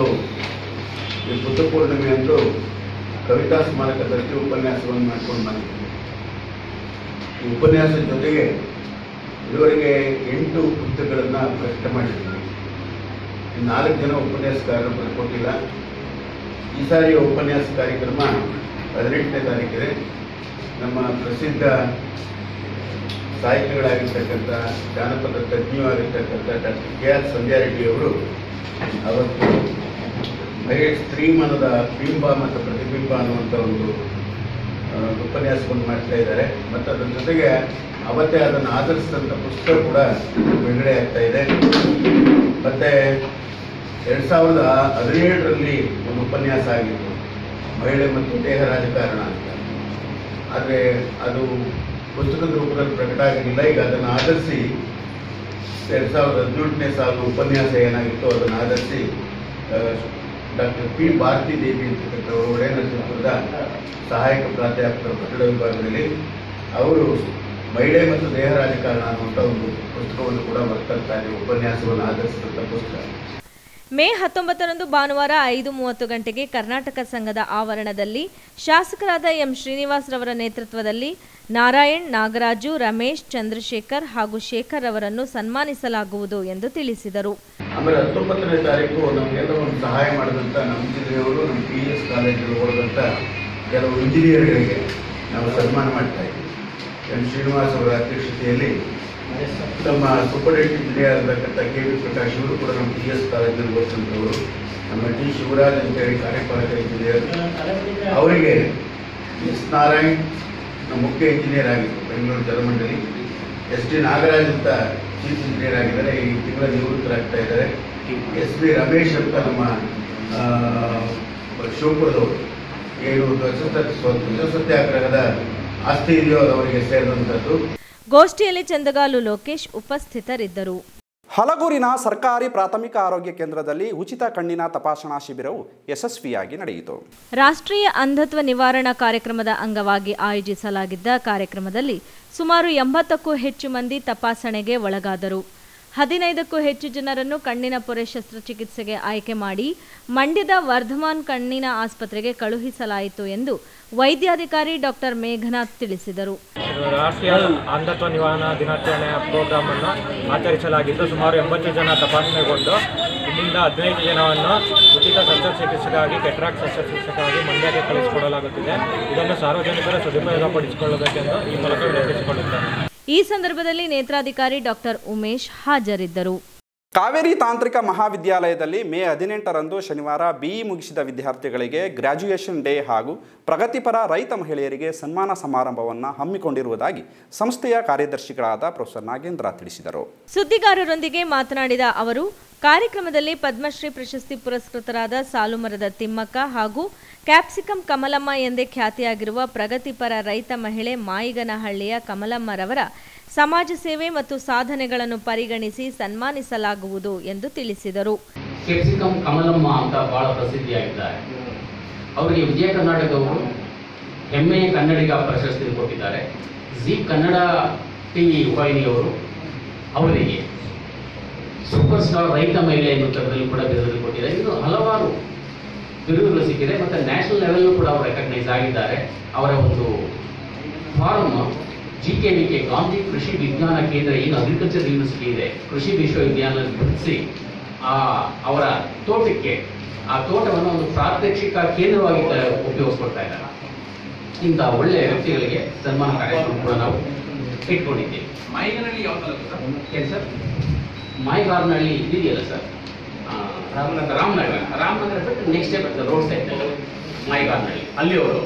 ಈ ಬುದ್ಧ ಪೂರ್ಣಿಮೆಯಂದು ಕವಿತಾ ಸ್ಮಾರಕ ದತ್ತಿ ಉಪನ್ಯಾಸವನ್ನು ಮಾಡ್ಕೊಂಡು ಬಂದಿದ್ದೀವಿ ಈ ಉಪನ್ಯಾಸದ ಜೊತೆಗೆ ಇದುವರೆಗೆ ಎಂಟು ಪುಸ್ತಕಗಳನ್ನು ಪ್ರಕಟ ಮಾಡಿದ್ದೀವಿ ಇನ್ನು ನಾಲ್ಕು ಜನ ಉಪನ್ಯಾಸಕಾರರು ಬರ್ಕೊಟ್ಟಿಲ್ಲ ಈ ಸಾರಿಯ ಉಪನ್ಯಾಸ ಕಾರ್ಯಕ್ರಮ ಹದಿನೆಂಟನೇ ತಾರೀಕಿದೆ ನಮ್ಮ ಪ್ರಸಿದ್ಧ ಸಾಹಿತಿಗಳಾಗಿರ್ತಕ್ಕಂಥ ಜಾನಪದ ತಜ್ಞರು ಆಗಿರ್ತಕ್ಕಂಥ doctor K R Sandhya Reddy ಅವರು ಅವತ್ತು ಮಹಿಳೆ ಸ್ತ್ರೀಮನದ ಬಿಂಬ ಮತ್ತು ಪ್ರತಿಬಿಂಬ ಅನ್ನುವಂಥ ಒಂದು ಆ, ಉಪನ್ಯಾಸವನ್ನು ಮಾಡ್ತಾ ಇದ್ದಾರೆ ಮತ್ತು ಅದರ ಜೊತೆಗೆ ಅವತ್ತೇ ಅದನ್ನು ಆಧರಿಸಿದಂಥ ಪುಸ್ತಕ ಕೂಡ ಬಿಡುಗಡೆ ಆಗ್ತಾ ಇದೆ ಮತ್ತೆ ಎರಡ್ ಸಾವಿರದ ಹದಿನೇಳರಲ್ಲಿ ಒಂದು ಉಪನ್ಯಾಸ ಆಗಿತ್ತು ಮಹಿಳೆ ಮತ್ತು ದೇಹ ರಾಜಕಾರಣ ಅಂತ ಆದರೆ ಅದು ಪುಸ್ತಕದ ರೂಪದಲ್ಲಿ ಪ್ರಕಟ ಆಗಲಿಲ್ಲ ಈಗ ಅದನ್ನು ಆಧರಿಸಿ ಎರಡ್ ಸಾವಿರದ ಹದಿನೆಂಟನೇ ಸಾಲು ಉಪನ್ಯಾಸ ಏನಾಗಿತ್ತು ಅದನ್ನು ಆಧರಿಸಿ ಡಾಕ್ಟರ್ ಪಿ ಭಾರತಿ ದೇವಿ ಅಂತಕ್ಕಂಥವರು ಒಡೆ ನೇತೃತ್ವದ ಸಹಾಯಕ ಪ್ರಾಧ್ಯಾಪಕರ ಕಟ್ಟಡ ವಿಭಾಗದಲ್ಲಿ ಅವರು ಮಹಿಳೆ ಮತ್ತು ದೇಹ ರಾಜಕಾರಣ ಅನ್ನುವಂಥ ಒಂದು ಪುಸ್ತಕವನ್ನು ಕೂಡ ಬರ್ತಾ ಇದ್ದಾರೆ ಉಪನ್ಯಾಸವನ್ನು ಆಧರಿಸಿದಂಥ ಪುಸ್ತಕ ಮೇ ಹತ್ತೊಂಬತ್ತರಂದು ಭಾನುವಾರ ಐದು ಮೂವತ್ತು ಗಂಟೆಗೆ ಕರ್ನಾಟಕ ಸಂಘದ ಆವರಣದಲ್ಲಿ ಶಾಸಕರಾದ ಎಂ ಶ್ರೀನಿವಾಸ್ ರವರ ನೇತೃತ್ವದಲ್ಲಿ ನಾರಾಯಣ್ ನಾಗರಾಜು ರಮೇಶ್ ಚಂದ್ರಶೇಖರ್ ಹಾಗೂ ಶೇಖರ್ ಅವರನ್ನು ಸನ್ಮಾನಿಸಲಾಗುವುದು ಎಂದು ತಿಳಿಸಿದರು ಆಮೇಲೆ ಹತ್ತೊಂಬತ್ತನೇ ತಾರೀಕು ನಮಗೆಲ್ಲ ಒಂದು ಸಹಾಯ ಮಾಡಿದಂಥ ನಮ್ಮ ಜಿಲ್ಲೆಯವರು ನಮ್ಮ ಪಿ ಎಸ್ ಕಾಲೇಜಲ್ಲಿ ಓದಿದಂಥ ಕೆಲವು ಇಂಜಿನಿಯರ್ಗಳಿಗೆ ನಾವು ಸನ್ಮಾನ ಮಾಡ್ತಾ ಇದ್ದೀವಿ ಎಂ ಶ್ರೀನಿವಾಸ್ ಅವರ ಅಧ್ಯಕ್ಷತೆಯಲ್ಲಿ ನಮ್ಮ ಸೂಪರ್ಡೆಂಟ್ ಇಂಜಿನಿಯರ್ ಆಗಿರ್ತಕ್ಕಂಥ ಕೆ ವಿ ಪ್ರಕಾಶ್ ಇವರು ಕೂಡ ನಮ್ಮ ಪಿ ಎಸ್ ಕಾಲೇಜಲ್ಲಿ ಓದಿದಂಥವರು ನಮ್ಮ ಟಿ ಶಿವರಾಜ್ ಅಂತೇಳಿ ಕಾರ್ಯಪಾಲಕ ಇಂಜಿನಿಯರ್ ಅವರಿಗೆ ಎಸ್ ನಾರಾಯಣ್ ನಮ್ಮ ಮುಖ್ಯ ಇಂಜಿನಿಯರ್ ಆಗಿತ್ತು ಬೆಂಗಳೂರು ಜಲಮಂಡಲಿ ಎಸ್ ಟಿ ನಾಗರಾಜ್ ಅಂತ ಚೀಫ್ ಇಂಜಿನಿಯರ್ ಆಗಿದ್ದಾರೆ ಈ ತಿಂಗಳ ನಿವೃತ್ತರಾಗ್ತಾ ಇದ್ದಾರೆ ಎಸ್ ಬಿ ರಮೇಶ್ ಅಂತ ನಮ್ಮ ಆ, ಶಿವಪುರದವರು ಏನು ಧ್ವಜ ಧ್ವಜ ಸತ್ಯಾಗ್ರಹದ ಆಸ್ತಿ ಇದೆಯೋ ಅದು ಅವರಿಗೆ ಸೇರಿದಂಥದ್ದು ಗೋಷ್ಠಿಯಲ್ಲಿ ಚಂದಗಾಲು ಲೋಕೇಶ್ ಉಪಸ್ಥಿತರಿದ್ದರು ಹಲಗೂರಿನ ಸರ್ಕಾರಿ ಪ್ರಾಥಮಿಕ ಆರೋಗ್ಯ ಕೇಂದ್ರದಲ್ಲಿ ಉಚಿತ ಕಣ್ಣಿನ ತಪಾಸಣಾ ಶಿಬಿರವು ಯಶಸ್ವಿಯಾಗಿ ನಡೆಯಿತು ರಾಷ್ಟ್ರೀಯ ಅಂಧತ್ವ ನಿವಾರಣಾ ಕಾರ್ಯಕ್ರಮದ ಅಂಗವಾಗಿ ಆಯೋಜಿಸಲಾಗಿದ್ದ ಕಾರ್ಯಕ್ರಮದಲ್ಲಿ ಸುಮಾರು ಎಂಬತ್ತಕ್ಕೂ ಹೆಚ್ಚು ಮಂದಿ ತಪಾಸಣೆಗೆ ಒಳಗಾದರು ಹದಿನೈದಕ್ಕೂ ಹೆಚ್ಚು ಜನರನ್ನು ಕಣ್ಣಿನ ಪೊರೆ ಶಸ್ತ್ರಚಿಕಿತ್ಸೆಗೆ ಆಯ್ಕೆ ಮಾಡಿ ಮಂಡ್ಯದ ವರ್ಧಮಾನ್ ಕಣ್ಣಿನ ಆಸ್ಪತ್ರೆಗೆ ಕಳುಹಿಸಲಾಯಿತು ಎಂದು ವೈದ್ಯಾಧಿಕಾರಿ ಡಾಕ್ಟರ್ ಮೇಘನಾಥ್ ತಿಳಿಸಿದರು ರಾಷ್ಟ್ರೀಯ ಅಂಧತ್ವ ನಿವಾರಣಾ ದಿನಾಚರಣೆಯ ಪ್ರೋಗ್ರಾಮ್ ಅನ್ನು ಆಚರಿಸಲಾಗಿದ್ದು ಸುಮಾರು ಎಂಬತ್ತು ಜನ ತಪಾಸಣೆಗೊಂಡು ಇಲ್ಲಿಂದ ಹದಿನೈದು ಜನವನ್ನು ಉಚಿತ ಶಸ್ತ್ರಚಿಕಿತ್ಸೆಗಾಗಿ ಕೆಟ್ರಾಕ್ ಶಸ್ತ್ರಚಿಕಿತ್ಸೆಗಾಗಿ ಮಂಡ್ಯಕ್ಕೆ ಕಳಿಸಿಕೊಡಲಾಗುತ್ತಿದೆ ಇದನ್ನು ಸಾರ್ವಜನಿಕರು ಸದುಪಯೋಗಪಡಿಸಿಕೊಳ್ಳಬೇಕೆಂದು ಈ ಮೂಲಕ ವಿನಂತಿಸಿಕೊಳ್ಳುತ್ತೇನೆ ಈ ಸಂದರ್ಭದಲ್ಲಿ ನೇತ್ರಾಧಿಕಾರಿ ಡಾಕ್ಟರ್ ಉಮೇಶ್ ಹಾಜರಿದ್ದರು ಕಾವೇರಿ ತಾಂತ್ರಿಕ ಮಹಾವಿದ್ಯಾಲಯದಲ್ಲಿ ಮೇ ಹದಿನೆಂಟರಂದು ಶನಿವಾರ ಬಿಇ ಮುಗಿಸಿದ ವಿದ್ಯಾರ್ಥಿಗಳಿಗೆ ಗ್ರ್ಯಾಜುಯೇಷನ್ ಡೇ ಹಾಗೂ ಪ್ರಗತಿಪರ ರೈತ ಮಹಿಳೆಯರಿಗೆ ಸನ್ಮಾನ ಸಮಾರಂಭವನ್ನು ಹಮ್ಮಿಕೊಂಡಿರುವುದಾಗಿ ಸಂಸ್ಥೆಯ ಕಾರ್ಯದರ್ಶಿಗಳಾದ ಪ್ರೊಫೆಸರ್ ನಾಗೇಂದ್ರ ತಿಳಿಸಿದರು ಸುದ್ದಿಗಾರರೊಂದಿಗೆ ಮಾತನಾಡಿದ ಅವರು ಕಾರ್ಯಕ್ರಮದಲ್ಲಿ ಪದ್ಮಶ್ರೀ ಪ್ರಶಸ್ತಿ ಪುರಸ್ಕೃತರಾದ ಸಾಲುಮರದ ತಿಮ್ಮಕ್ಕ ಹಾಗೂ ಕ್ಯಾಪ್ಸಿಕಂ ಕಮಲಮ್ಮ ಎಂದೇ ಖ್ಯಾತಿಯಾಗಿರುವ ಪ್ರಗತಿಪರ ರೈತ ಮಹಿಳೆ ಮಾಯಿಗನಹಳ್ಳಿಯ ಕಮಲಮ್ಮರವರ ಸಮಾಜ ಸೇವೆ ಮತ್ತು ಸಾಧನೆಗಳನ್ನು ಪರಿಗಣಿಸಿ ಸನ್ಮಾನಿಸಲಾಗುವುದು ಎಂದು ತಿಳಿಸಿದರು ಕ್ಯಾಪ್ಸಿಕಮ್ ಕಮಲಮ್ಮ ಅಂತ ಬಹಳ ಪ್ರಸಿದ್ಧಿಯಾಗಿದ್ದಾರೆ ಅವರಿಗೆ ವಿಜಯ ಕರ್ನಾಟಕದವರು ಹೆಮ್ಮೆಯ ಕನ್ನಡಿಗ ಪ್ರಶಸ್ತಿ ಕೊಟ್ಟಿದ್ದಾರೆ ಜಿ ಕನ್ನಡ ಟಿವಿ ವಾಹಿನಿಯವರು ಅವರಿಗೆ ಸೂಪರ್ ಸ್ಟಾರ್ ರೈತ ಮಹಿಳೆ ಎನ್ನುವುದರಲ್ಲಿ ಕೂಡ ಬಿರುದು ಕೊಟ್ಟಿದ್ದಾರೆ ಇದು ಹಲವಾರು ಬಿರುದುಗಳು ಸಿಕ್ಕಿದೆ ಮತ್ತು ನ್ಯಾಷನಲ್ ಲೆವೆಲ್ ಕೂಡ ಅವರು ರೆಕಗ್ನೈಸ್ ಆಗಿದ್ದಾರೆ ಅವರ ಒಂದು farm G K V K Gandhi Krishi Vigyan ಕೇಂದ್ರ ಏನು ಅಗ್ರಿಕಲ್ಚರ್ ಯೂನಿವರ್ಸಿಟಿ ಇದೆ ಕೃಷಿ ವಿಶ್ವವಿದ್ಯಾಲಯ ಗುರುತಿಸಿ ಆ ಅವರ ತೋಟಕ್ಕೆ ಆ ತೋಟವನ್ನು ಒಂದು ಪ್ರಾತ್ಯಕ್ಷಿಕ ಕೇಂದ್ರವಾಗಿ ತ- ಉಪಯೋಗಿಸ್ಕೊಳ್ತಾ ಇದ್ದಾರೆ ಇಂಥ ಒಳ್ಳೆಯ ವ್ಯಕ್ತಿಗಳಿಗೆ ಸನ್ಮಾನ ಕಾರ್ಯಕ್ರಮ ಕೂಡ ನಾವು ಇಟ್ಕೊಂಡಿದ್ದೀವಿ ಮೈಗನಲ್ಲಿ ಯಾವ ತಾಲೂಕು ಸರ್ ಏನು ಸರ್ ಮಾಯಗಾರ್ನಹಳ್ಳಿ ಇದೆಯಲ್ಲ ಸರ್ ರಾಮನಗರ ರಾಮನಗರ ರಾಮನಗರ ಬಿಟ್ಟು ನೆಕ್ಸ್ಟ್ ಡೇ ಬರ್ತದೆ ರೋಡ್ ಸೈಡ್ ಮಾಯಗಾರ್ನಹಳ್ಳಿ ಅಲ್ಲಿಯವರು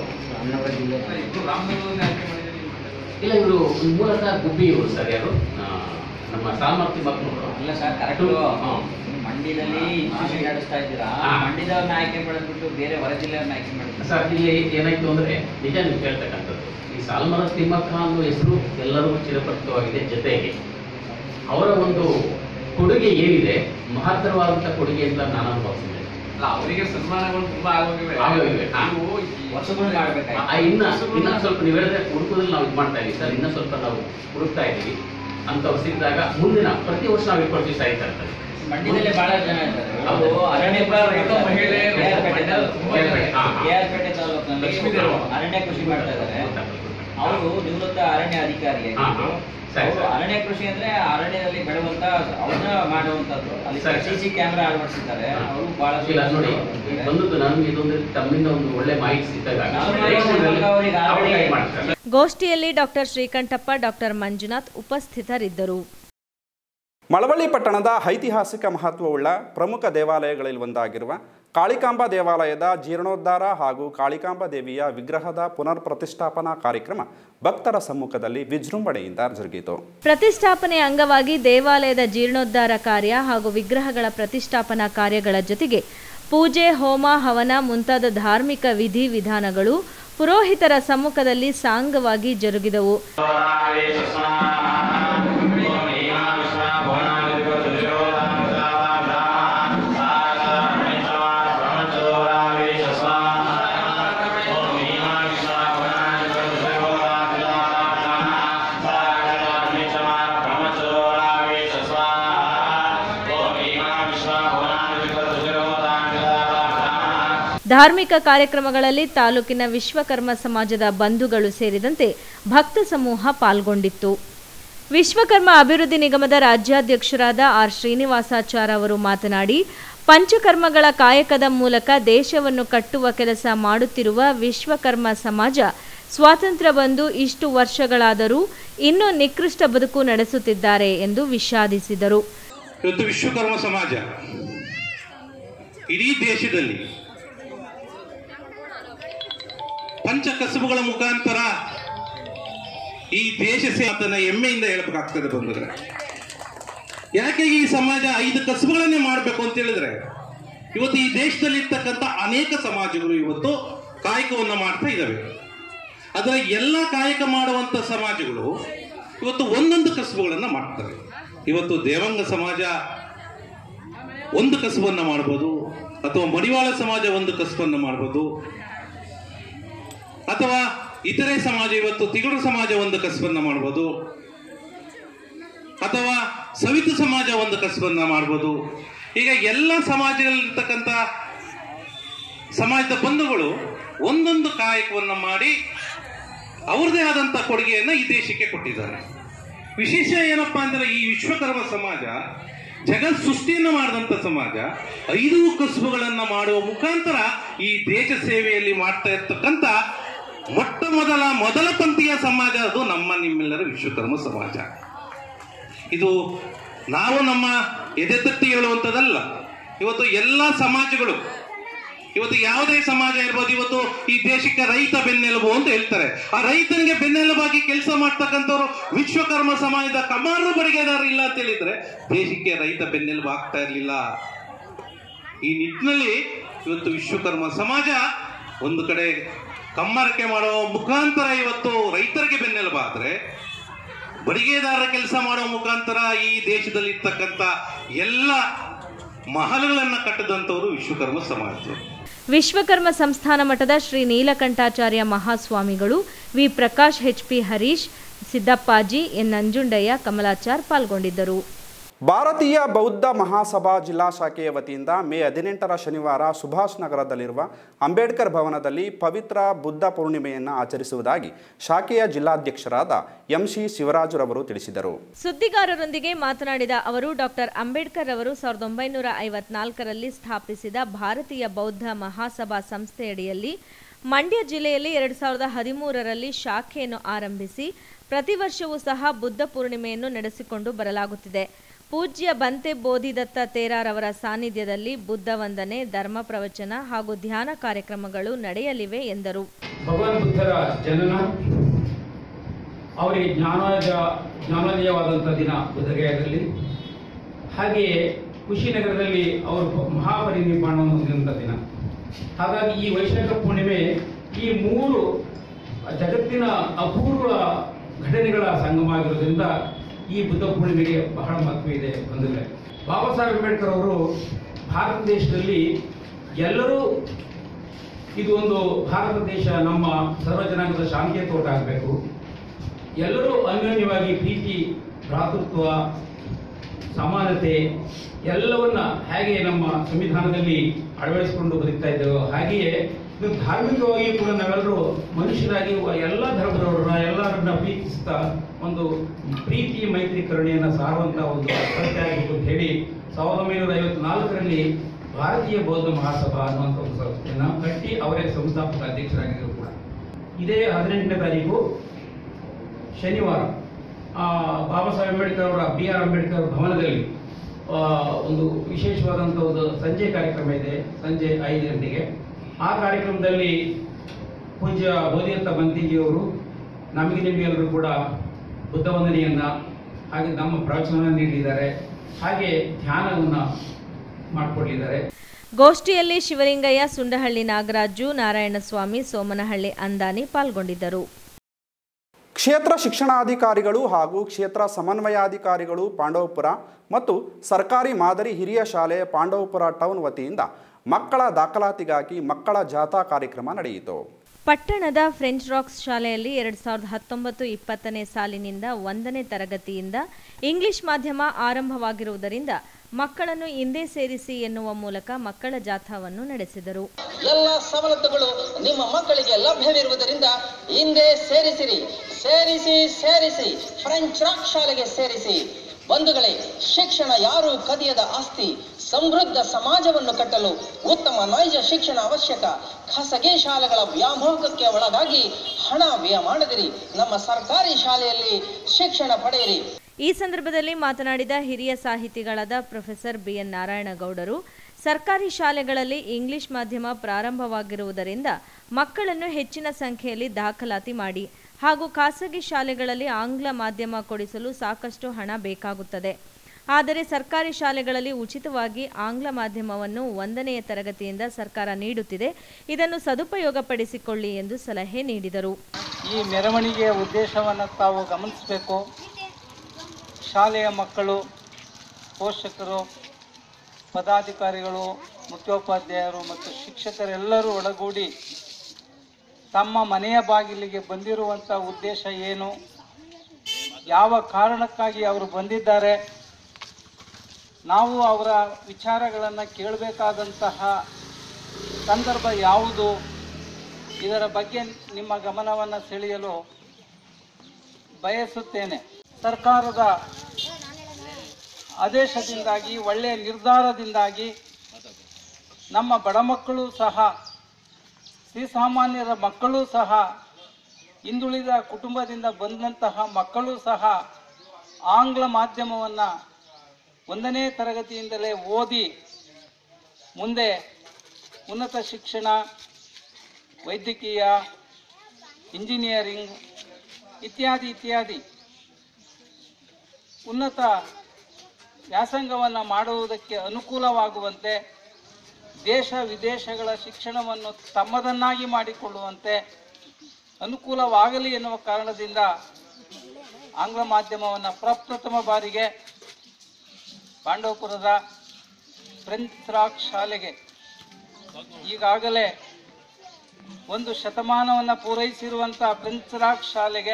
ಇಲ್ಲ ಇವರು ಮೂಲತಃ ಗುಬ್ಬಿ ಇವರು ಸರ್ ಯಾರು ಆ, ನಮ್ಮ ಸಾಮರ್ಥ್ಯ ಮಕ್ಕಳು ಇಲ್ಲ ಸರ್ ಕರೆಕ್ಟ್ ಮಂಡ್ಯದಲ್ಲಿ ಇನ್ಸ್ಟಿಟ್ಯೂಷನ್ ನಡೆಸ್ತಾ ಇದ್ದೀರಾ ಹಾ. ಮಂಡ್ಯದವ್ರನ್ನ ಆಯ್ಕೆ ಮಾಡಿದ್ಬಿಟ್ಟು ಬೇರೆ ಹೊರ ಜಿಲ್ಲೆಯವ್ರನ್ನ ಆಯ್ಕೆ ಮಾಡಿದ್ರು ಸರ್ ಇಲ್ಲಿ ಏನಾಯ್ತು ಅಂದ್ರೆ ನಿಜ ನೀವು ಕೇಳ್ತಕ್ಕಂಥದ್ದು ಈ ಸಾಲ್ಮರ ತಿಮ್ಮಕ್ಕ ಅನ್ನೋ ಹೆಸರು ಎಲ್ಲರಿಗೂ ಚಿರಪರಿಚಿತವಾಗಿದೆ ಜೊತೆಗೆ ಅವರ ಒಂದು ಕೊಡುಗೆ ಏನಿದೆ ಮಹತ್ತರವಾದಂಥ ಕೊಡುಗೆ ಅಂತ ನಾನು ಅನುಭವಿಸಿದ್ದೇನೆ ಅಲ್ಲ ಅವರಿಗೆ ಸನ್ಮಾನಗಳು ತುಂಬಾ ಆಗೋಗಿವೆ ಆಗೋಗಿವೆ. ಹಾ. ನೀವು ವರ್ಷಗಳು ಮಾಡ್ಬೇಕಾಯ್ತು ಆ, ಇನ್ನ ಇನ್ನ ಸ್ವಲ್ಪ ನೀವು ಹೇಳಿದ್ರೆ ಹುಡುಕುದಲ್ಲಿ ನಾವು ಇದು ಮಾಡ್ತಾ ಇದೀವಿ ಸರ್ ಇನ್ನ ಸ್ವಲ್ಪ ನಾವು ಹುಡುಕ್ತಾ ಇದ್ದೀವಿ ಅಂತವ್ರು ಸಿಕ್ಕಿದಾಗ ಮುಂದಿನ ಪ್ರತಿ ವರ್ಷ ನಾವು ಇಟ್ಕೊಳ್ತೀವಿ ಸಾಹಿತ್ಯ ಇರ್ತದೆ ಮಂಡ್ಯದಲ್ಲಿ ಬಹಳ ಜನ ಇದ್ದಾರೆ ಹೌದು. ಅವರು ಅರಣ್ಯ ರೈತ ಮಹಿಳೆಯರು KR ಪೇಟೆ ತುಂಬಾ ಜನ ಇದ್ದಾರೆ. ಹಾ, ಹಾ. KR ಪೇಟೆ ತಾಲೂಕಿನಲ್ಲಿ ಲಕ್ಷ್ಮೀದೇವ. ಅರಣ್ಯ ಕೃಷಿ ಮಾಡ್ತಾ ಇದ್ದಾರೆ ಅವರು ನಿವೃತ್ತ ಅರಣ್ಯ ಅಧಿಕಾರಿ ಹಾ, ಹಾ. ಸರಿ, ಅವರು ಸರಿ. ಅರಣ್ಯ ಕೃಷಿ ಅಂದ್ರೆ ಅರಣ್ಯದಲ್ಲಿ ಬೆಳೆಯುವಂತ ಅವನ್ನ ಮಾಡುವಂತದ್ದು ಅಲ್ಲಿ ಸರಿ, ಸಿ ಸಿ ಕ್ಯಾಮೆರಾ ಅಳವಡಿಸಿದ್ದಾರೆ ಅವರು ಬಹಳ ಇಲ್ಲ ನೋಡಿ ಈಗ ಬಂದದ್ದು ನನಗೆ ಇದೊಂದು ತಮ್ಮಿಂದ ಒಂದು ಒಳ್ಳೆ ಮಾಹಿತಿ ಸಿಕ್ಕಾಗ ನಾವು next time ಅಲ್ಲಿ ಅವ್ರಿಗೆ ಅವ್ರು already- guide ಮಾಡ್ತಾರೆ. ಗೋಷ್ಠಿಯಲ್ಲಿ ಡಾಕ್ಟರ್ ಶ್ರೀಕಂಠಪ್ಪ ಡಾಕ್ಟರ್ ಮಂಜುನಾಥ್ ಉಪಸ್ಥಿತರಿದ್ದರು ಮಳವಳ್ಳಿ ಪಟ್ಟಣದ ಐತಿಹಾಸಿಕ ಮಹತ್ವವುಳ್ಳ ಪ್ರಮುಖ ದೇವಾಲಯಗಳಲ್ಲಿ ಒಂದಾಗಿರುವ ಕಾಳಿಕಾಂಬಾ ದೇವಾಲಯದ ಜೀರ್ಣೋದ್ಧಾರ ಹಾಗೂ ಕಾಳಿಕಾಂಬಾ ದೇವಿಯ ವಿಗ್ರಹದ ಪುನರ್ ಪ್ರತಿಷ್ಠಾಪನಾ ಕಾರ್ಯಕ್ರಮ ಭಕ್ತರ ಸಮ್ಮುಖದಲ್ಲಿ ವಿಜೃಂಭಣೆಯಿಂದ ಜರುಗಿತು ಪ್ರತಿಷ್ಠಾಪನೆ ಅಂಗವಾಗಿ ದೇವಾಲಯದ ಜೀರ್ಣೋದ್ಧಾರ ಕಾರ್ಯ ಹಾಗೂ ವಿಗ್ರಹಗಳ ಪ್ರತಿಷ್ಠಾಪನಾ ಕಾರ್ಯಗಳ ಜೊತೆಗೆ ಪೂಜೆ ಹೋಮ ಹವನ ಮುಂತಾದ ಧಾರ್ಮಿಕ ವಿಧಿ ವಿಧಾನಗಳು ಪುರೋಹಿತರ ಸಮ್ಮುಖದಲ್ಲಿ ಸಾಂಗವಾಗಿ ಜರುಗಿದವು ಧಾರ್ಮಿಕ ಕಾರ್ಯಕ್ರಮಗಳಲ್ಲಿ ತಾಲೂಕಿನ ವಿಶ್ವಕರ್ಮ ಸಮಾಜದ ಬಂಧುಗಳು ಸೇರಿದಂತೆ ಭಕ್ತ ಸಮೂಹ ಪಾಲ್ಗೊಂಡಿತ್ತು ವಿಶ್ವಕರ್ಮ ಅಭಿವೃದ್ಧಿ ನಿಗಮದ ರಾಜ್ಯಾಧ್ಯಕ್ಷರಾದ ಆರ್ ಶ್ರೀನಿವಾಸಾಚಾರ್ ಅವರು ಮಾತನಾಡಿ ಪಂಚಕರ್ಮಗಳ ಕಾಯಕದ ಮೂಲಕ ದೇಶವನ್ನು ಕಟ್ಟುವ ಕೆಲಸ ಮಾಡುತ್ತಿರುವ ವಿಶ್ವಕರ್ಮ ಸಮಾಜ ಸ್ವಾತಂತ್ರ್ಯ ಬಂದು ಇಷ್ಟು ವರ್ಷಗಳಾದರೂ ಇನ್ನೂ ನಿಕೃಷ್ಟ ಬದುಕು ನಡೆಸುತ್ತಿದ್ದಾರೆ ಎಂದು ವಿಷಾದಿಸಿದರು ಇವತ್ತು ವಿಶ್ವಕರ್ಮ ಸಮಾಜ ಇಡೀ ದೇಶದಲ್ಲಿ ಪಂಚ ಕಸುಬುಗಳ ಮುಖಾಂತರ ಈ ದೇಶ ಸೇವತನ ಹೆಮ್ಮೆಯಿಂದ ಹೇಳ್ಬೇಕಾಗ್ತದೆ ಬಂದ್ರೆ ಯಾಕೆ ಈ ಸಮಾಜ ಐದು ಕಸುಬುಗಳನ್ನೇ ಮಾಡಬೇಕು ಅಂತ ಹೇಳಿದ್ರೆ ಇವತ್ತು ಈ ದೇಶದಲ್ಲಿ ಇರ್ತಕ್ಕಂಥ ಅನೇಕ ಸಮಾಜಗಳು ಇವತ್ತು ಕಾಯಕವನ್ನು ಮಾಡ್ತಾ ಇದ್ದಾವೆ ಅದರ ಎಲ್ಲ ಕಾಯಕ ಮಾಡುವಂತ ಸಮಾಜಗಳು ಇವತ್ತು ಒಂದೊಂದು ಕಸುಬುಗಳನ್ನು ಮಾಡ್ತವೆ ಇವತ್ತು ದೇವಂಗ ಸಮಾಜ ಒಂದು ಕಸುಬನ್ನು ಮಾಡ್ಬೋದು ಅಥವಾ ಮಡಿವಾಳ ಸಮಾಜ ಒಂದು ಕಸುಬನ್ನು ಮಾಡ್ಬೋದು ಅಥವಾ ಇತರೆ ಸಮಾಜ ಇವತ್ತು ತಿಗಡು ಸಮಾಜ ಒಂದು ಕಸಬನ್ನ ಮಾಡ್ಬೋದು ಅಥವಾ ಸವಿತು ಸಮಾಜ ಒಂದು ಕಸಬನ್ನ ಮಾಡ್ಬೋದು ಈಗ ಎಲ್ಲ ಸಮಾಜಗಳಲ್ಲಿರ್ತಕ್ಕಂಥ ಸಮಾಜದ ಬಂಧುಗಳು ಒಂದೊಂದು ಕಾಯಕವನ್ನು ಮಾಡಿ ಅವ್ರದೇ ಆದಂಥ ಕೊಡುಗೆಯನ್ನು ಈ ದೇಶಕ್ಕೆ ಕೊಟ್ಟಿದ್ದಾರೆ ವಿಶೇಷ ಏನಪ್ಪಾ ಅಂದ್ರೆ ಈ ವಿಶ್ವಕರ್ಮ ಸಮಾಜ ಜಗತ್ ಸೃಷ್ಟಿಯನ್ನು ಮಾಡಿದಂಥ ಸಮಾಜ ಐದು ಕಸುಬುಗಳನ್ನು ಮಾಡುವ ಮುಖಾಂತರ ಈ ದೇಶ ಸೇವೆಯಲ್ಲಿ ಮಾಡ್ತಾ ಇರ್ತಕ್ಕಂಥ ಮೊಟ್ಟ ಮೊದಲ ಮೊದಲ ಪಂಥೀಯ ಸಮಾಜ ಅದು ನಮ್ಮ ನಿಮ್ಮೆಲ್ಲರ ವಿಶ್ವಕರ್ಮ ಸಮಾಜ ಇದು ನಾವು ನಮ್ಮ ಎದೆ ತಟ್ಟಿ ಹೇಳುವಂಥದ್ದಲ್ಲ ಇವತ್ತು ಎಲ್ಲ ಸಮಾಜಗಳು ಇವತ್ತು ಯಾವುದೇ ಸಮಾಜ ಇರ್ಬೋದು ಇವತ್ತು ಈ ದೇಶಕ್ಕೆ ರೈತ ಬೆನ್ನೆಲುಬು ಅಂತ ಹೇಳ್ತಾರೆ ಆ ರೈತನಿಗೆ ಬೆನ್ನೆಲುಬಾಗಿ ಕೆಲಸ ಮಾಡ್ತಕ್ಕಂಥವ್ರು ವಿಶ್ವಕರ್ಮ ಸಮಾಜದ ಕಮಾರು ಬಡಿಗೆದಾರ ಇಲ್ಲ ಅಂತ ಹೇಳಿದ್ರೆ ದೇಶಕ್ಕೆ ರೈತ ಬೆನ್ನೆಲುಬು ಆಗ್ತಾ ಇರಲಿಲ್ಲ ಈ ನಿಟ್ಟಿನಲ್ಲಿ ಇವತ್ತು ವಿಶ್ವಕರ್ಮ ಸಮಾಜ ಒಂದು ಕಡೆ ಕಮ್ಮರಕೆ ಮಾಡುವ ಮುಖಾಂತರ ಇವತ್ತು ರೈತರಿಗೆ ಬೆನ್ನೆಲುಬಾದ್ರೆ ಬಡಿಗೆದಾರರ ಕೆಲಸ ಮಾಡುವ ಮುಖಾಂತರ ಈ ದೇಶದಲ್ಲಿ ಇರ್ತಕ್ಕಂಥ ಎಲ್ಲ ಮಹಲುಗಳನ್ನ ಕಟ್ಟದಂತವರು ವಿಶ್ವಕರ್ಮ ಸಮಾಜ ವಿಶ್ವಕರ್ಮ ಸಂಸ್ಥಾನ ಮಠದ ಶ್ರೀ ನೀಲಕಂಠಾಚಾರ್ಯ ಮಹಾಸ್ವಾಮಿಗಳು V Prakash H P Harish Siddappaji N Nanjundaiah Kamalachar ಪಾಲ್ಗೊಂಡಿದ್ದರು ಭಾರತೀಯ ಬೌದ್ಧ ಮಹಾಸಭಾ ಜಿಲ್ಲಾ ಶಾಖೆಯ ವತಿಯಿಂದ ಮೇ ಹದಿನೆಂಟರ ಶನಿವಾರ ಸುಭಾಷ್ ನಗರದಲ್ಲಿರುವ ಅಂಬೇಡ್ಕರ್ ಭವನದಲ್ಲಿ ಪವಿತ್ರ ಬುದ್ಧ ಪೂರ್ಣಿಮೆಯನ್ನು ಆಚರಿಸುವುದಾಗಿ ಶಾಖೆಯ ಜಿಲ್ಲಾಧ್ಯಕ್ಷರಾದ ಎಂ ಸಿ ಶಿವರಾಜುರವರು ತಿಳಿಸಿದರು ಸುದ್ದಿಗಾರರೊಂದಿಗೆ ಮಾತನಾಡಿದ ಅವರು ಡಾಕ್ಟರ್ ಅಂಬೇಡ್ಕರ್ ಅವರು ಸಾವಿರದ ಒಂಬೈನೂರ ಐವತ್ನಾಲ್ಕರಲ್ಲಿ ಸ್ಥಾಪಿಸಿದ ಭಾರತೀಯ ಬೌದ್ಧ ಮಹಾಸಭಾ ಸಂಸ್ಥೆಯಡಿಯಲ್ಲಿ ಮಂಡ್ಯ ಜಿಲ್ಲೆಯಲ್ಲಿ ಎರಡು ಸಾವಿರದ ಹದಿಮೂರರಲ್ಲಿ ಶಾಖೆಯನ್ನು ಆರಂಭಿಸಿ ಪ್ರತಿ ವರ್ಷವೂ ಸಹ ಬುದ್ಧ ಪೂರ್ಣಿಮೆಯನ್ನು ನಡೆಸಿಕೊಂಡು ಬರಲಾಗುತ್ತಿದೆ ಪೂಜ್ಯ ಬಂತೆ ಬೋಧಿದತ್ತ ತೇರಾರವರ ಸಾನ್ನಿಧ್ಯದಲ್ಲಿ ಬುದ್ಧ ವಂದನೆ ಧರ್ಮ ಪ್ರವಚನ ಹಾಗೂ ಧ್ಯಾನ ಕಾರ್ಯಕ್ರಮಗಳು ನಡೆಯಲಿವೆ ಎಂದರು ಭಗವಾನ್ ಬುದ್ಧರ ಜನನ ಅವರಿಗೆ ಜ್ಞಾನೋದಯ ಜ್ಞಾನೋದಯವಾದಂಥ ದಿನ ಬುದ್ಧಗಯದಲ್ಲಿ ಹಾಗೆಯೇ ಕುಶಿನಗರದಲ್ಲಿ ಅವರು ಮಹಾಪರಿನಿರ್ವಾಣವನ್ನು ಹೊಂದಿದಂಥ ದಿನ ಹಾಗಾಗಿ ಈ ವೈಶಾಖ ಪೂರ್ಣಿಮೆ ಈ ಮೂರು ಜಗತ್ತಿನ ಅಪೂರ್ವ ಘಟನೆಗಳ ಸಂಗಮ ಆಗಿರೋದ್ರಿಂದ ಈ ಬುದ್ಧ ಪೂರ್ಣಿಮೆಗೆ ಬಹಳ ಮಹತ್ವ ಇದೆ ಬಂದಿದೆ ಬಾಬಾ ಸಾಹೇಬ್ ಅಂಬೇಡ್ಕರ್ ಅವರು ಭಾರತ ದೇಶದಲ್ಲಿ ಎಲ್ಲರೂ ಇದು ಒಂದು ಭಾರತ ದೇಶ ನಮ್ಮ ಸರ್ವ ಜನಾಂಗದ ಶಾಂತಿಯ ತೋಟ ಆಗಬೇಕು ಎಲ್ಲರೂ ಅನ್ಯೋನ್ಯವಾಗಿ ಪ್ರೀತಿ ಭ್ರಾತೃತ್ವ ಸಮಾನತೆ ಎಲ್ಲವನ್ನ ಹೇಗೆ ನಮ್ಮ ಸಂವಿಧಾನದಲ್ಲಿ ಅಳವಡಿಸಿಕೊಂಡು ಬದುಕ್ತಾ ಇದ್ದೇವೋ ಹಾಗೆಯೇ ಇದು ಧಾರ್ಮಿಕವಾಗಿ ಕೂಡ ನಾವೆಲ್ಲರೂ ಮನುಷ್ಯರಾಗಿ ಎಲ್ಲ ಧರ್ಮದವರನ್ನ ಎಲ್ಲರನ್ನ ಪ್ರೀತಿಸ್ತಾ ಒಂದು ಪ್ರೀತಿ ಮೈತ್ರಿ ಕರುಣೆಯನ್ನ ಸಾರುವಂತ ಒಂದು ಸಂಸ್ಥೆ ಆಗಿತ್ತು ಅಂತ ಹೇಳಿ ಸಾವಿರದ ಒಂಬೈನೂರ ಐವತ್ನಾಲ್ಕರಲ್ಲಿ ಭಾರತೀಯ ಬೌದ್ಧ ಮಹಾಸಭಾ ಅನ್ನುವಂಥ ಒಂದು ಸಂಸ್ಥೆಯನ್ನ ಕಟ್ಟಿ ಅವರೇ ಸಂಸ್ಥಾಪಕ ಅಧ್ಯಕ್ಷರಾಗಿದ್ದರು ಕೂಡ ಇದೇ ಹದಿನೆಂಟನೇ ತಾರೀಕು ಶನಿವಾರ ಆ, ಬಾಬಾ ಸಾಹೇಬ್ ಅಂಬೇಡ್ಕರ್ ಅವರ ಬಿ ಆರ್ ಅಂಬೇಡ್ಕರ್ ಭವನದಲ್ಲಿ ಆ, ಒಂದು ವಿಶೇಷವಾದಂಥ ಒಂದು ಸಂಜೆ ಕಾರ್ಯಕ್ರಮ ಇದೆ ಸಂಜೆ ಐದು ಗಂಟೆಗೆ ಆ ಕಾರ್ಯಕ್ರಮದಲ್ಲಿ ಪೂಜ್ಯ ಬೋಧಿಯತ್ತ ಬಂತಿಜಿಯವರು ನಮಗೆ ನಿಮಗೆಲ್ಲರೂ ಕೂಡ ಬುದ್ಧ ವಂದನೆಯನ್ನ ಹಾಗೆ ನಮ್ಮ ಪ್ರವಚನವನ್ನು ನೀಡಿದ್ದಾರೆ ಹಾಗೆ ಧ್ಯಾನವನ್ನು ಮಾಡಿಕೊಟ್ಟಿದ್ದಾರೆ ಗೋಷ್ಠಿಯಲ್ಲಿ ಶಿವಲಿಂಗಯ್ಯ ಸುಂಡಹಳ್ಳಿ ನಾಗರಾಜು ನಾರಾಯಣಸ್ವಾಮಿ ಸೋಮನಹಳ್ಳಿ ಅಂದಾನಿ ಪಾಲ್ಗೊಂಡಿದ್ದರು ಕ್ಷೇತ್ರ ಶಿಕ್ಷಣಾಧಿಕಾರಿಗಳು ಹಾಗೂ ಕ್ಷೇತ್ರ ಸಮನ್ವಯಾಧಿಕಾರಿಗಳು ಪಾಂಡವಪುರ ಮತ್ತು ಸರ್ಕಾರಿ ಮಾದರಿ ಹಿರಿಯ ಶಾಲೆ ಪಾಂಡವಪುರ ಟೌನ್ ವತಿಯಿಂದ ಮಕ್ಕಳ ದಾಖಲಾತಿಗಾಗಿ ಮಕ್ಕಳ ಜಾಥಾ ಕಾರ್ಯಕ್ರಮ ನಡೆಯಿತು ಪಟ್ಟಣದ ಫ್ರೆಂಚ್ ರಾಕ್ಸ್ ಶಾಲೆಯಲ್ಲಿ ಎರಡು ಸಾವಿರದ ಹತ್ತೊಂಬತ್ತು ಇಪ್ಪತ್ತನೇ ಸಾಲಿನಿಂದ ಒಂದನೇ ತರಗತಿಯಿಂದ ಇಂಗ್ಲಿಷ್ ಮಾಧ್ಯಮ ಆರಂಭವಾಗಿರುವುದರಿಂದ ಮಕ್ಕಳನ್ನು ಹಿಂದೆ ಸೇರಿಸಿ ಎನ್ನುವ ಮೂಲಕ ಮಕ್ಕಳ ಜಾಥಾವನ್ನು ನಡೆಸಿದರು ಎಲ್ಲ ಸವಲತ್ತುಗಳು ನಿಮ್ಮ ಮಕ್ಕಳಿಗೆ ಲಭ್ಯವಿರುವುದರಿಂದ ಹಿಂದೆ ಸೇರಿಸಿರಿ ಸೇರಿಸಿ ಸೇರಿಸಿ ಫ್ರೆಂಚ್ ರಾಕ್ ಶಾಲೆಗೆ ಸೇರಿಸಿ ಬಂಧುಗಳೇ ಶಿಕ್ಷಣ ಯಾರು ಕದಿಯದ ಆಸ್ತಿ ಸಮೃದ್ಧ ಸಮಾಜವನ್ನು ಕಟ್ಟಲು ಉತ್ತಮ ನೈಜ ಶಿಕ್ಷಣ ಅವಶ್ಯಕ ಖಾಸಗಿ ಶಾಲೆಗಳ ವ್ಯಾಮೋಹಕ್ಕೆ ಒಳಗಾಗಿ ಹಣ ವ್ಯಯ ಮಾಡದಿರಿ ನಮ್ಮ ಸರ್ಕಾರಿ ಶಾಲೆಯಲ್ಲಿ ಶಿಕ್ಷಣ ಪಡೆಯಿರಿ ಈ ಸಂದರ್ಭದಲ್ಲಿ ಮಾತನಾಡಿದ ಹಿರಿಯ ಸಾಹಿತಿಗಳಾದ ಪ್ರೊಫೆಸರ್ ಬಿಎನ್ ನಾರಾಯಣಗೌಡರು ಸರ್ಕಾರಿ ಶಾಲೆಗಳಲ್ಲಿ ಇಂಗ್ಲಿಷ್ ಮಾಧ್ಯಮ ಪ್ರಾರಂಭವಾಗಿರುವುದರಿಂದ ಮಕ್ಕಳನ್ನು ಹೆಚ್ಚಿನ ಸಂಖ್ಯೆಯಲ್ಲಿ ದಾಖಲಾತಿ ಮಾಡಿ ಹಾಗೂ ಖಾಸಗಿ ಶಾಲೆಗಳಲ್ಲಿ ಆಂಗ್ಲ ಮಾಧ್ಯಮ ಕೊಡಿಸಲು ಸಾಕಷ್ಟು ಹಣ ಬೇಕಾಗುತ್ತದೆ ಆದರೆ ಸರ್ಕಾರಿ ಶಾಲೆಗಳಲ್ಲಿ ಉಚಿತವಾಗಿ ಆಂಗ್ಲ ಮಾಧ್ಯಮವನ್ನು ಒಂದನೆಯ ತರಗತಿಯಿಂದ ಸರ್ಕಾರ ನೀಡುತ್ತಿದೆ ಇದನ್ನು ಸದುಪಯೋಗಪಡಿಸಿಕೊಳ್ಳಿ ಎಂದು ಸಲಹೆ ನೀಡಿದರು ಈ ಮೆರವಣಿಗೆಯ ಉದ್ದೇಶವನ್ನು ತಾವು ಗಮನಿಸಬೇಕು ಶಾಲೆಯ ಮಕ್ಕಳು ಪೋಷಕರು ಪದಾಧಿಕಾರಿಗಳು ಮುಖ್ಯೋಪಾಧ್ಯಾಯರು ಮತ್ತು ಶಿಕ್ಷಕರೆಲ್ಲರೂ ಒಳಗೂಡಿ ತಮ್ಮ ಮನೆಯ ಬಾಗಿಲಿಗೆ ಬಂದಿರುವಂಥ ಉದ್ದೇಶ ಏನು ಯಾವ ಕಾರಣಕ್ಕಾಗಿ ಅವರು ಬಂದಿದ್ದಾರೆ ನಾವು ಅವರ ವಿಚಾರಗಳನ್ನು ಕೇಳಬೇಕಾದಂತಹ ಸಂದರ್ಭ ಯಾವುದು ಇದರ ಬಗ್ಗೆ ನಿಮ್ಮ ಗಮನವನ್ನು ಸೆಳೆಯಲು ಬಯಸುತ್ತೇನೆ ಸರ್ಕಾರದ ಆದೇಶದಿಂದಾಗಿ ಒಳ್ಳೆಯ ನಿರ್ಧಾರದಿಂದಾಗಿ ನಮ್ಮ ಬಡ ಮಕ್ಕಳು ಸಹ ಶ್ರೀಸಾಮಾನ್ಯರ ಮಕ್ಕಳು ಸಹ ಹಿಂದುಳಿದ ಕುಟುಂಬದಿಂದ ಬಂದಂತಹ ಮಕ್ಕಳು ಸಹ ಆಂಗ್ಲ ಮಾಧ್ಯಮವನ್ನು ಒಂದನೇ ತರಗತಿಯಿಂದಲೇ ಓದಿ ಮುಂದೆ ಉನ್ನತ ಶಿಕ್ಷಣ ವೈದ್ಯಕೀಯ ಇಂಜಿನಿಯರಿಂಗ್ ಇತ್ಯಾದಿ ಇತ್ಯಾದಿ ಉನ್ನತ ವ್ಯಾಸಂಗವನ್ನು ಮಾಡುವುದಕ್ಕೆ ಅನುಕೂಲವಾಗುವಂತೆ ದೇಶ ವಿದೇಶಗಳ ಶಿಕ್ಷಣವನ್ನು ತಮ್ಮದನ್ನಾಗಿ ಮಾಡಿಕೊಳ್ಳುವಂತೆ ಅನುಕೂಲವಾಗಲಿ ಎನ್ನುವ ಕಾರಣದಿಂದ ಆಂಗ್ಲ ಮಾಧ್ಯಮವನ್ನು ಪ್ರಪ್ರಥಮ ಬಾರಿಗೆ ಪಾಂಡವಪುರದ ಫ್ರೆಂಚ್ ರಾಕ್ ಶಾಲೆಗೆ ಈಗಾಗಲೇ ಒಂದು ಶತಮಾನವನ್ನು ಪೂರೈಸಿರುವಂಥ ಫ್ರೆಂಚ್ ರಾಕ್ ಶಾಲೆಗೆ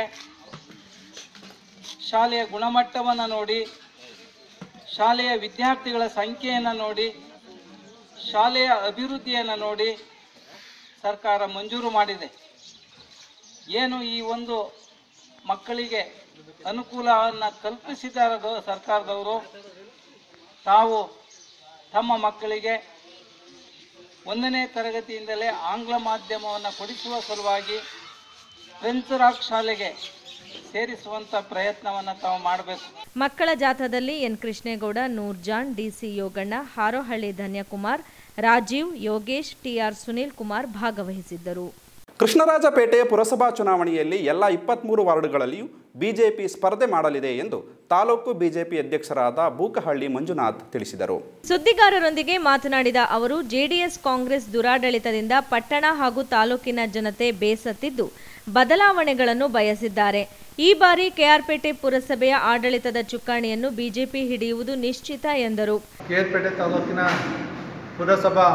ಶಾಲೆಯ ಗುಣಮಟ್ಟವನ್ನು ನೋಡಿ ಶಾಲೆಯ ವಿದ್ಯಾರ್ಥಿಗಳ ಸಂಖ್ಯೆಯನ್ನು ನೋಡಿ ಶಾಲೆಯ ಅಭಿವೃದ್ಧಿಯನ್ನು ನೋಡಿ ಸರ್ಕಾರ ಮಂಜೂರು ಮಾಡಿದೆ ಏನು ಈ ಒಂದು ಮಕ್ಕಳಿಗೆ ಅನುಕೂಲವನ್ನು ಕಲ್ಪಿಸಿದಾರದು ಸರ್ಕಾರದವರು ತಾವು ತಮ್ಮ ಮಕ್ಕಳಿಗೆ ಒಂದನೇ ತರಗತಿಯಿಂದಲೇ ಆಂಗ್ಲ ಮಾಧ್ಯಮವನ್ನು ಕೊಡಿಸುವ ಸಲುವಾಗಿ ಫ್ರೆಂಚ್ ರಾಕ್ ಶಾಲೆಗೆ ಸೇರಿಸುವಂಥ ಪ್ರಯತ್ನವನ್ನು ತಾವು ಮಾಡಬೇಕು ಮಕ್ಕಳ ಜಾಥಾದಲ್ಲಿ N Krishnegowda Noorjan DC Yoganna Harohalli Dhanyakumar Rajeev Yogesh TR Sunil Kumar ಭಾಗವಹಿಸಿದ್ದರು ಕೃಷ್ಣರಾಜಪೇಟೆ ಪುರಸಭಾ ಚುನಾವಣೆಯಲ್ಲಿ ಎಲ್ಲ ಇಪ್ಪತ್ತ್ಮೂರು ವಾರ್ಡ್ಗಳಲ್ಲಿಯೂ ಬಿಜೆಪಿ ಸ್ಪರ್ಧೆ ಮಾಡಲಿದೆ ಎಂದು ತಾಲೂಕು ಬಿಜೆಪಿ ಅಧ್ಯಕ್ಷರಾದ ಬೂಕಹಳ್ಳಿ ಮಂಜುನಾಥ್ ತಿಳಿಸಿದರು ಸುದ್ದಿಗಾರರೊಂದಿಗೆ ಮಾತನಾಡಿದ ಅವರು ಜೆಡಿಎಸ್ ಕಾಂಗ್ರೆಸ್ ದುರಾಡಳಿತದಿಂದ ಪಟ್ಟಣ ಹಾಗೂ ತಾಲೂಕಿನ ಜನತೆ ಬೇಸತ್ತಿದ್ದು ಬದಲಾವಣೆಗಳನ್ನು ಬಯಸಿದ್ದಾರೆ ಈ ಬಾರಿ ಕೆಆರ್ಪೇಟೆ ಪುರಸಭೆಯ ಆಡಳಿತದ ಚುಕ್ಕಾಣಿಯನ್ನು ಬಿಜೆಪಿ ಹಿಡಿಯುವುದು ನಿಶ್ಚಿತ ಎಂದರು ಕೇರ್ಪೇಟೆ ತಾಲೂಕಿನ ಪುರಸಭಾ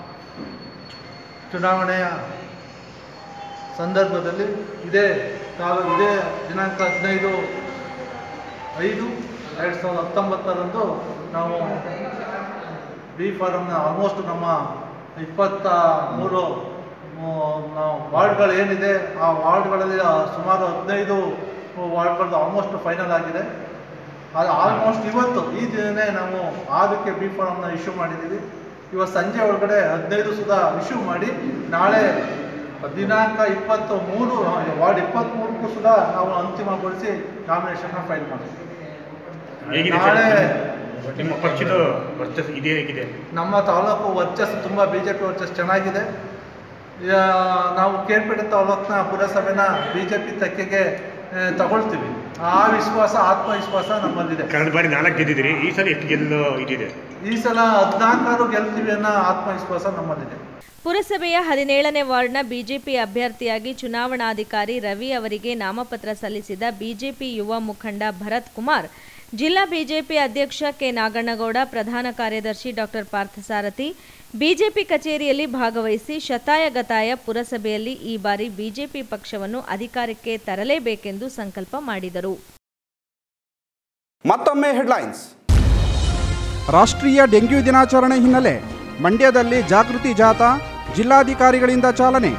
ಚುನಾವಣೆಯ ಸಂದರ್ಭದಲ್ಲಿ ಇದೇ ತಾಲೂ ಇದೇ ದಿನಾಂಕ ಹದಿನೈದು ಐದು ಎರಡು ಸಾವಿರದ ಹತ್ತೊಂಬತ್ತರಂದು ನಾವು ಬಿ ಫಾರಮ್ನ ಆಲ್ಮೋಸ್ಟ್ ನಮ್ಮ ಇಪ್ಪತ್ತ ಮೂರು ನಾವು ವಾರ್ಡ್ಗಳು ಏನಿದೆ ಆ ವಾರ್ಡ್ಗಳಲ್ಲಿ ಸುಮಾರು ಹದಿನೈದು ವಾರ್ಡ್ಗಳದ್ದು ಆಲ್ಮೋಸ್ಟ್ ಫೈನಲ್ ಆಗಿದೆ ಅದು ಆಲ್ಮೋಸ್ಟ್ ಇವತ್ತು ಈ ದಿನನೇ ನಾವು ಆರಕ್ಕೆ ಬಿ ಫಾರಮ್ನ ಇಶ್ಯೂ ಮಾಡಿದ್ದೀವಿ ಇವತ್ತು ಸಂಜೆ ಒಳಗಡೆ ಹದಿನೈದು ಸುಧಾ ಇಶ್ಯೂ ಮಾಡಿ ನಾಳೆ ದಿನಾಂಕ ಇಪ್ಪತ್ತು ಮೂರು ವಾರ್ಡ್ ಇಪ್ಪತ್ತ್ಮೂರಕ್ಕೂ ಸುಧಾ ನಾವು ಅಂತಿಮಗೊಳಿಸಿ ನಾಮಿನೇಷನ್ನ ಫೈಲ್ ಮಾಡ್ತೀವಿ ಹೇಗಿದೆ ನಾಳೆ ನಿಮ್ಮ ಪಕ್ಷದ ವರ್ಚಸ್ಸು ಇದೇ ಹೇಗಿದೆ ನಮ್ಮ ತಾಲೂಕು ವರ್ಚಸ್ಸು ತುಂಬ ಬಿ ಜೆ ಪಿ ವರ್ಚಸ್ಸು ಚೆನ್ನಾಗಿದೆ ಯಾ- ನಾವು ಕೇರ್ಪೇಟೆ ತಾಲೂಕಿನ ಪುರಸಭೆನ ಬಿ ಜೆ ಪಿ ತೆಕ್ಕೆಗೆ ಆ, ತಗೊಳ್ತೀವಿ ಆ ವಿಶ್ವಾಸ ಆತ್ಮವಿಶ್ವಾಸ ನಮ್ಮಲ್ಲಿದೆ ಕಳೆದ ಬಾರಿ ನಾಲ್ಕು ಗೆದ್ದಿದ್ದೀರಿ ಈ ಸಲ ಎಷ್ಟು ಗೆಲ್ಲು ಇದಿದೆ ಈ ಸಲ ಹದಿನಾಲ್ಕಾರು ಗೆಲ್ತೀವಿ ಅನ್ನೋ ಆತ್ಮವಿಶ್ವಾಸ ನಮ್ಮಲ್ಲಿದೆ ಪುರಸಭೆಯ ಹದಿನೇಳನೇ ವಾರ್ಡ್ನ ಬಿಜೆಪಿ ಅಭ್ಯರ್ಥಿಯಾಗಿ ಚುನಾವಣಾಧಿಕಾರಿ ರವಿ ಅವರಿಗೆ ನಾಮಪತ್ರ ಸಲ್ಲಿಸಿದ ಬಿಜೆಪಿ ಯುವ ಮುಖಂಡ ಭರತ್ ಕುಮಾರ್ ಜಿಲ್ಲಾ ಬಿಜೆಪಿ ಅಧ್ಯಕ್ಷ ಕೆ ನಾಗಣ್ಣಗೌಡ ಪ್ರಧಾನ ಕಾರ್ಯದರ್ಶಿ ಡಾಕ್ಟರ್ ಪಾರ್ಥಸಾರಥಿ ಬಿಜೆಪಿ ಕಚೇರಿಯಲ್ಲಿ ಭಾಗವಹಿಸಿ ಶತಾಯಗತಾಯ ಪುರಸಭೆಯಲ್ಲಿ ಈ ಬಾರಿ ಬಿಜೆಪಿ ಪಕ್ಷವನ್ನು ಅಧಿಕಾರಕ್ಕೆ ತರಲೇಬೇಕೆಂದು ಸಂಕಲ್ಪ ಮಾಡಿದರು ಮತ್ತೊಮ್ಮೆ ಹೆಡ್ಲೈನ್ಸ್ ರಾಷ್ಟ್ರೀಯ ಡೆಂಗ್ಯೂ ದಿನಾಚರಣೆ ಹಿನ್ನೆಲೆ ಮಂಡ್ಯದಲ್ಲಿ ಜಾಗೃತಿ ಜಾಥಾ ಜಿಲ್ಲಾಧಿಕಾರಿಗಳಿಂದ ಚಾಲನೆ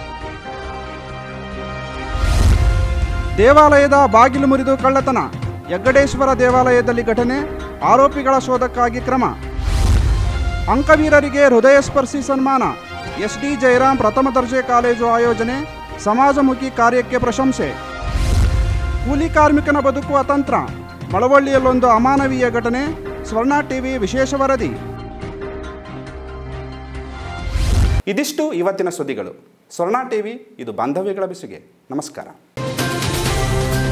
ದೇವಾಲಯದ ಬಾಗಿಲು ಮುರಿದು ಕಳ್ಳತನ ಯಗ್ಗಡೇಶ್ವರ ದೇವಾಲಯದಲ್ಲಿ ಘಟನೆ ಆರೋಪಿಗಳ ಶೋಧಕ್ಕಾಗಿ ಕ್ರಮ ಅಂಕವೀರರಿಗೆ ಹೃದಯ ಸ್ಪರ್ಶಿ ಸನ್ಮಾನ ಎಸ್ಡಿ ಜಯರಾಮ್ ಪ್ರಥಮ ದರ್ಜೆ ಕಾಲೇಜು ಆಯೋಜನೆ ಸಮಾಜಮುಖಿ ಕಾರ್ಯಕ್ಕೆ ಪ್ರಶಂಸೆ ಕೂಲಿ ಕಾರ್ಮಿಕನ ಬದುಕು ಅತಂತ್ರ ಮಳವಳ್ಳಿಯಲ್ಲೊಂದು ಅಮಾನವೀಯ ಘಟನೆ ಸ್ವರ್ಣ ಟಿವಿ ವಿಶೇಷ ವರದಿ ಇದಿಷ್ಟು ಇವತ್ತಿನ ಸುದ್ದಿಗಳು ಸ್ವರ್ಣ ಟಿವಿ ಇದು ಬಾಂಧವ್ಯಗಳ ಬೆಸುಗೆ ನಮಸ್ಕಾರ